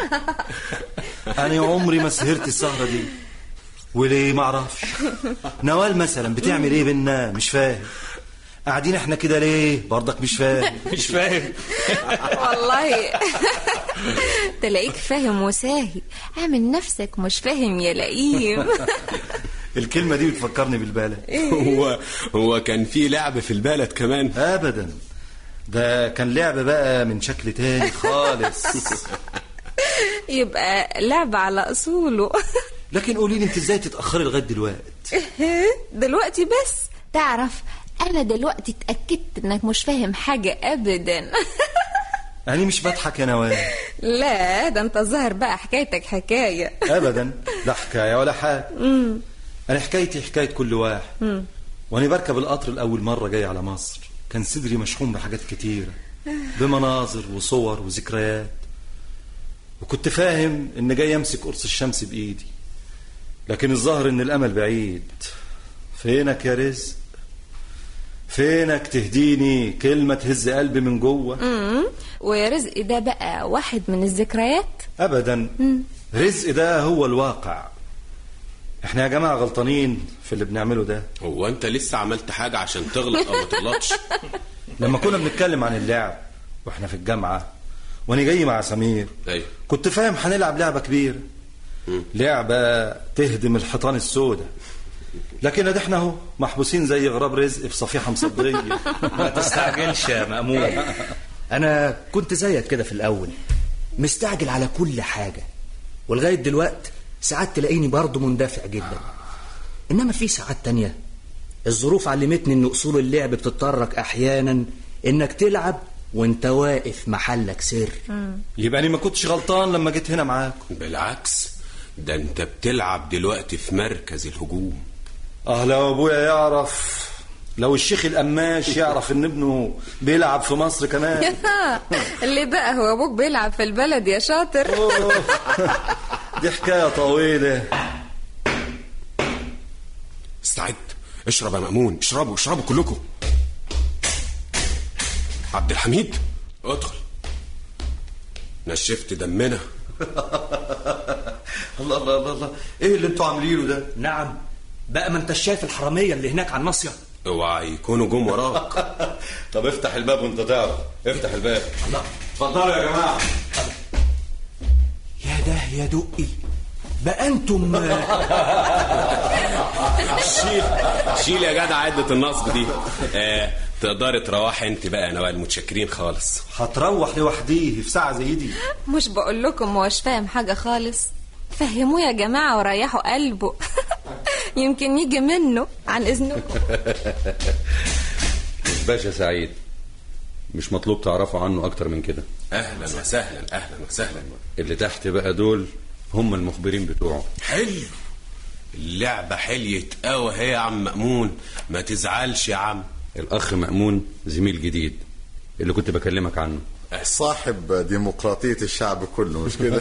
انا عمري ما سهرت السهره دي وليه ما اعرفش نوال مثلا بتعمل ايه بينا مش فاهم قاعدين احنا كده ليه برضك مش فاهم مش فاهم والله تلاقيك فاهم وساهي اعمل نفسك مش فاهم يا لئيم الكلمه دي بتفكرني بالبلد هو هو كان في لعب في البلد كمان ابدا ده كان لعب بقى من شكل تاني خالص يبقى لعبة على أصوله لكن قولي لي انت ازاي تتاخري لغايه دلوقتي دلوقتي بس تعرف أنا دلوقتي اتأكدت إنك مش فاهم حاجة أبدا انا مش بضحك يا نوال لا ده أنت ظاهر بقى حكايتك حكاية ابدا لا حكايه ولا حاجه مم. انا حكايتي حكايه كل واحد مم. وانا بركب القطر لاول مره جاي على مصر كان صدري مشحون بحاجات كتيره بمناظر وصور وذكريات وكنت فاهم ان جاي امسك قرص الشمس بايدي لكن الظاهر ان الامل بعيد فينك يا رزق فينك تهديني كلمه تهز قلبي من جوه مم. ويا رزق ده بقى واحد من الذكريات ابدا مم. رزق ده هو الواقع احنا يا جماعه غلطانين في اللي بنعمله ده هو انت لسه عملت حاجة عشان تغلط او ما تغلطش لما كنا بنتكلم عن اللعب واحنا في الجامعه وانا جاي مع سمير ايوه كنت فاهم هنلعب لعبه كبيره لعبه تهدم الحيطان السوداء لكن ادي احنا اهو محبوسين زي غراب رزق في صفيحه مصديه ما تستعجلش يا مأمون أنا كنت زيك كده في الأول مستعجل على كل حاجة ولغاية دلوقت ساعات تلاقيني برضه مندفع جدا إنما في ساعات تانية الظروف علمتني إن أصول اللعب بتضطرك أحيانا إنك تلعب وإنت واقف محلك سر يبقى انا ما كنتش غلطان لما جيت هنا معاكم بالعكس ده انت بتلعب دلوقتي في مركز الهجوم اه لو ابويا يعرف لو الشيخ القماش يعرف ان ابنه بيلعب في مصر كمان اللي بقى هو أبوك بيلعب في البلد يا شاطر دي حكايه طويله استعد اشرب يا مأمون اشربوا اشربوا كلكم عبد الحميد ادخل نشفت دمنا الله الله الله الله ايه اللي انتوا عاملينه ده نعم بقى ما انت شايف الحراميه اللي هناك على الناصيه اوعى يكونوا جم وراك طب افتح الباب وانت تعرف افتح الباب الله اتفضلوا يا جماعه يا ده يا دقي بقى انتم شيل شيل يا جدع عدة النصب دي آه تقدري تروحي انت بقى يا نوال متشكرين خالص هتروح لوحديه في ساعه زي دي مش بقول لكم مش فاهم حاجة خالص فهموه يا جماعة وريحوا قلبه يمكن يجي منه عن إذنكم باشا سعيد مش مطلوب تعرفوا عنه اكتر من كده اهلا وسهلا اهلا وسهلا اللي تحت بقى دول هم المخبرين بتوعه حلو اللعبة حليت قوي اهي يا عم مأمون ما تزعلش يا عم الأخ مأمون زميل جديد اللي كنت بكلمك عنه صاحب ديمقراطية الشعب كله مش كده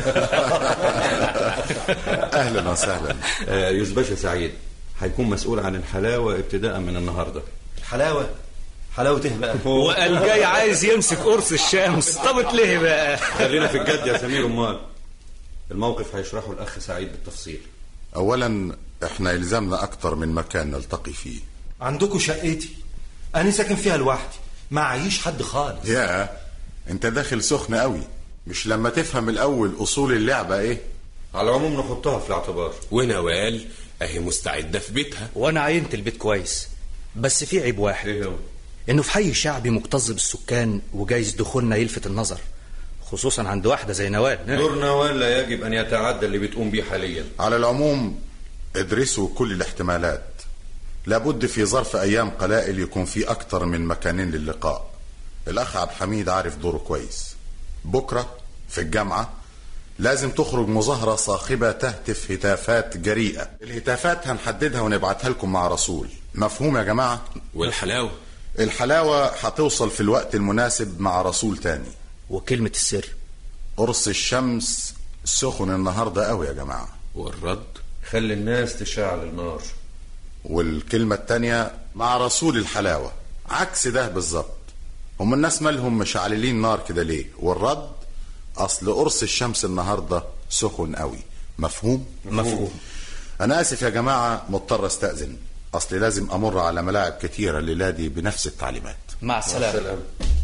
أهلا وسهلا آه، يوسف باشا سعيد هيكون مسؤول عن الحلاوة ابتداء من النهاردة الحلاوة حلاوة ايه بقى وقال جاي عايز يمسك قرص الشمس طب ليه بقى خلينا في الجد يا سمير أمال الموقف هيشرحه الأخ سعيد بالتفصيل أولا احنا يلزمنا أكتر من مكان نلتقي فيه عندكم شقتي انا ساكن فيها لوحدي ما عايش حد خالص يا انت داخل سخن قوي مش لما تفهم الأول أصول اللعبة ايه على العموم نحطها في الاعتبار ونوال اهي مستعدة في بيتها وانا عينت البيت كويس بس في عيب واحد ايه هو انه في حي شعبي مكتظ بالسكان وجايز دخولنا يلفت النظر خصوصا عند واحده زي نوال دور نوال لا يجب أن يتعدى اللي بتقوم بيه حاليا على العموم ادرسوا كل الاحتمالات لابد في ظرف أيام قلائل يكون في أكتر من مكانين للقاء الأخ عبد الحميد عارف دوره كويس بكرة في الجامعة لازم تخرج مظاهرة صاخبة تهتف هتافات جريئة الهتافات هنحددها ونبعتها لكم مع رسول مفهوم يا جماعة؟ والحلاوة الحلاوة هتوصل في الوقت المناسب مع رسول تاني وكلمة السر قرص الشمس سخن النهاردة قوي يا جماعة والرد خلي الناس تشعل النار والكلمة التانية مع رسول الحلاوة عكس ده بالظبط هم الناس مالهم مشعللين نار كده ليه والرد أصل قرص الشمس النهاردة سخن قوي مفهوم؟ مفهوم أنا آسف يا جماعة مضطر أستأذن أصل لازم أمر على ملاعب كتيرة الليلة دي بنفس التعليمات مع السلامه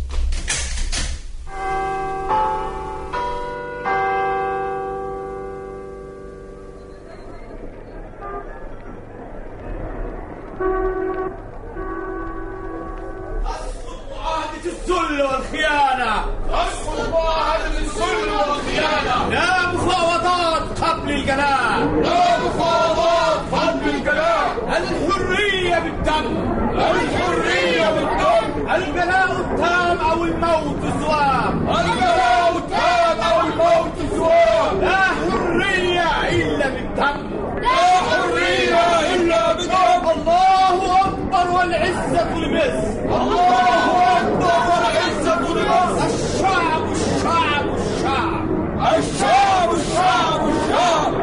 معاهدة الذل والخيانة أسقط معاهدة الذل والخيانة لا مفاوضات قبل الجلاء لا مفاوضات قبل الجلاء الحرية بالدم الحرية بالدم الجلاء التام أو الموت سواء الجلاء التام أو الموت سواء لا حرية إلا بالدم لا حرية إلا بالدم الله أكبر والعزة لمصر الله أكبر والعزة لمصر الشعب الشعب الشعب الشعب الشعب الشعب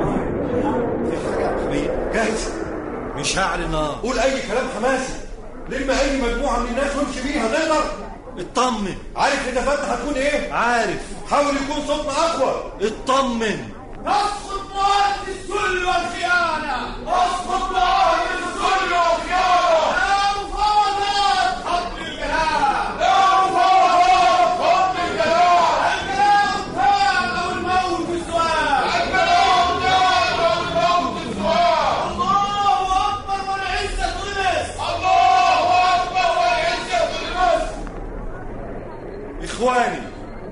جاهز مشاعل نار قول اي كلام حماسي لما اي مجموعه من الناس وامشي بيها نقدر اطمن عارف هتافاتنا هتكون ايه عارف حاول يكون صوتنا اقوى اطمن نسقط معاهدة الذل والخيانة نسقط معاهدة الذل والخيانة لا مفاوضات قبل الجلاء لا مفاوضات قبل الجلاء الجلاء التام أو الموت سواء الجلاء التام أو الموت سواء الله أكبر والعزة لمصر الله أكبر والعزة لمصر إخواني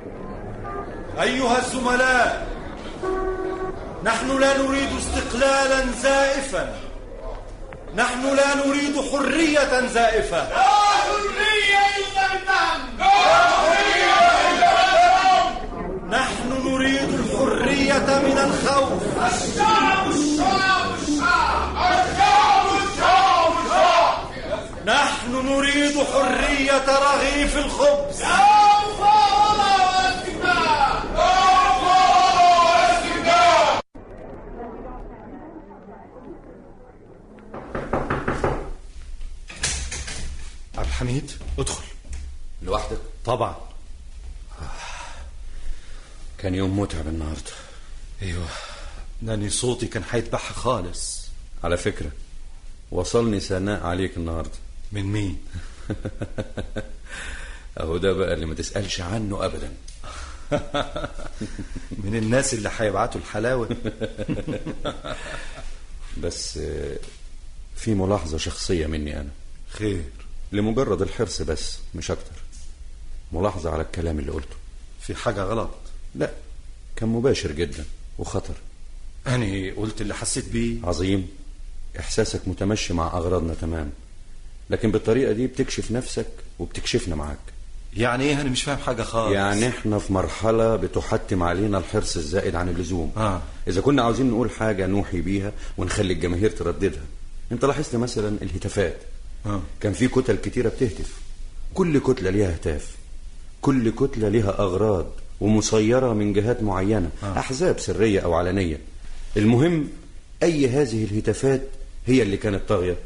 أيها الزملاء نحن لا نريد استقلالا زائفا نحن لا نريد حرية زائفة لا حرية إلا بالدم لا حرية إلا بالدم نحن نريد الحرية من الخوف الشعب الشعب الشعب الشعب الشعب الشعب نحن نريد حرية رغيف الخبز لا مفاوضة ولا استكبار لا مفاوضة ولا استكبار عبد الحميد ادخل لوحدك طبعا كان يوم متعب النهارده ايوه ناني صوتي كان هيتبح خالص على فكرة وصلني ثناء عليك النهارده من مين اهو ده بقى اللي ما تسألش عنه ابدا من الناس اللي هيبعتوا الحلاوة بس آه، في ملاحظة شخصية مني أنا خير لمجرد الحرص بس مش أكتر ملاحظة على الكلام اللي قلته في حاجة غلط لا كان مباشر جدا وخطر أنا قلت اللي حسيت بيه عظيم إحساسك متمشي مع أغراضنا تمام لكن بالطريقة دي بتكشف نفسك وبتكشفنا معاك يعني ايه انا مش فاهم حاجه خالص يعني احنا في مرحلة بتحتم علينا الحرص الزائد عن اللزوم آه. إذا كنا عاوزين نقول حاجة نوحي بيها ونخلي الجماهير ترددها أنت لاحظت مثلا الهتافات آه. كان في كتل كتيرة بتهتف كل كتلة ليها هتاف كل كتلة ليها أغراض ومسيرة من جهات معينة آه. أحزاب سرية أو علنية المهم أي هذه الهتافات هي اللي كانت طاغية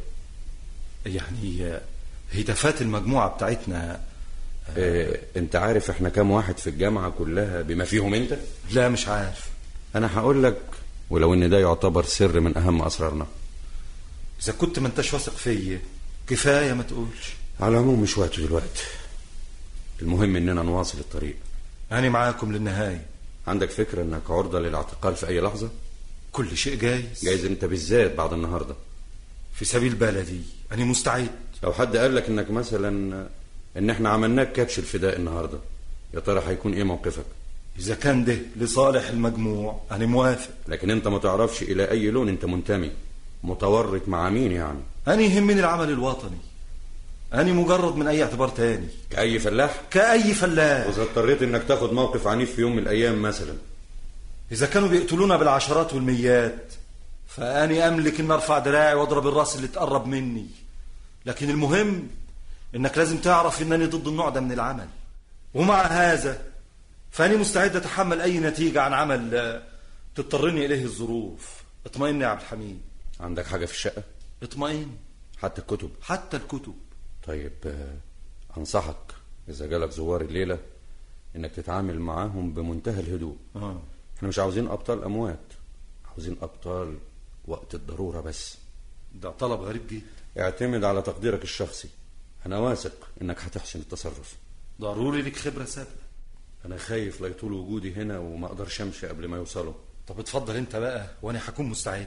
يعني آه، هتافات المجموعه بتاعتنا اه انت عارف احنا كام واحد في الجامعة كلها بما فيهم انت لا مش عارف انا هقول لك ولو ان ده يعتبر سر من اهم اسرارنا اذا كنت ما انتش واثق فيا كفايه ما تقولش على العموم مش وقته دلوقتي المهم اننا نواصل الطريق انا معاكم للنهايه عندك فكرة انك عرضة للاعتقال في اي لحظة كل شيء جايز جايز انت بالذات بعد النهاردة في سبيل بلدي انا مستعد لو حد قال لك انك مثلا ان احنا عملناك كبش الفداء النهاردة يا ترى هيكون ايه موقفك اذا كان ده لصالح المجموع انا موافق لكن انت ما تعرفش الى اي لون انت منتمي متورط مع مين يعني انا يهمني العمل الوطني انا مجرد من اي اعتبار تاني كأي فلاح كأي فلاح واذا اضطريت انك تاخد موقف عنيف في يوم من الايام مثلا إذا كانوا بيقتلونا بالعشرات والميات فأني أملك إن أرفع دراعي وأضرب الراس اللي تقرب مني لكن المهم إنك لازم تعرف إنني ضد النوع ده من العمل ومع هذا فأني مستعد أتحمل أي نتيجة عن عمل آه، تضطرني إليه الظروف اطمئن يا عبد الحميد عندك حاجة في الشقة اطمئن حتى الكتب حتى الكتب طيب آه، انصحك اذا جالك زوار الليلة انك تتعامل معاهم بمنتهى الهدوء آه. احنا مش عاوزين ابطال اموات عاوزين ابطال وقت الضرورة بس ده طلب غريب جدا اعتمد على تقديرك الشخصي انا واثق انك هتحسن التصرف ضروري لك خبرة سابقة انا خايف لا يطول وجودي هنا وما اقدرش امشي قبل ما يوصلوا طب اتفضل انت بقى وانا هكون مستعد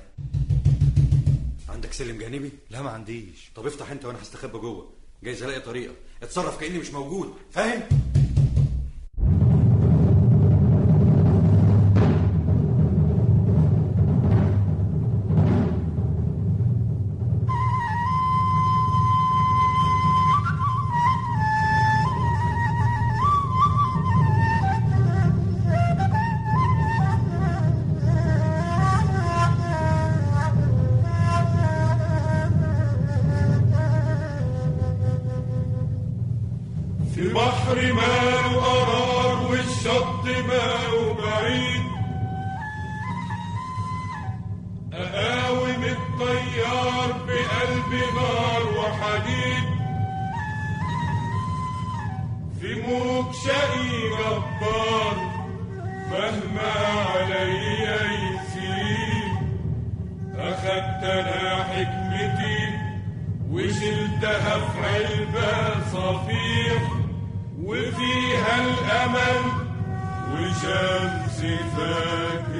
عندك سلم جانبي لا ما عنديش طب افتح انت وانا هستخبى جوه جايز الاقي طريقه اتصرف كاني مش موجود فاهم في بحر ماله قرار والشط ماله بعيد أقاوم الطيار بقلب نار وحديد في موج شقي جبار مهما عليا يزيد أخدت أنا حكمتي وشلتها في علبة صفيح وفيها الأمل وشمس فجر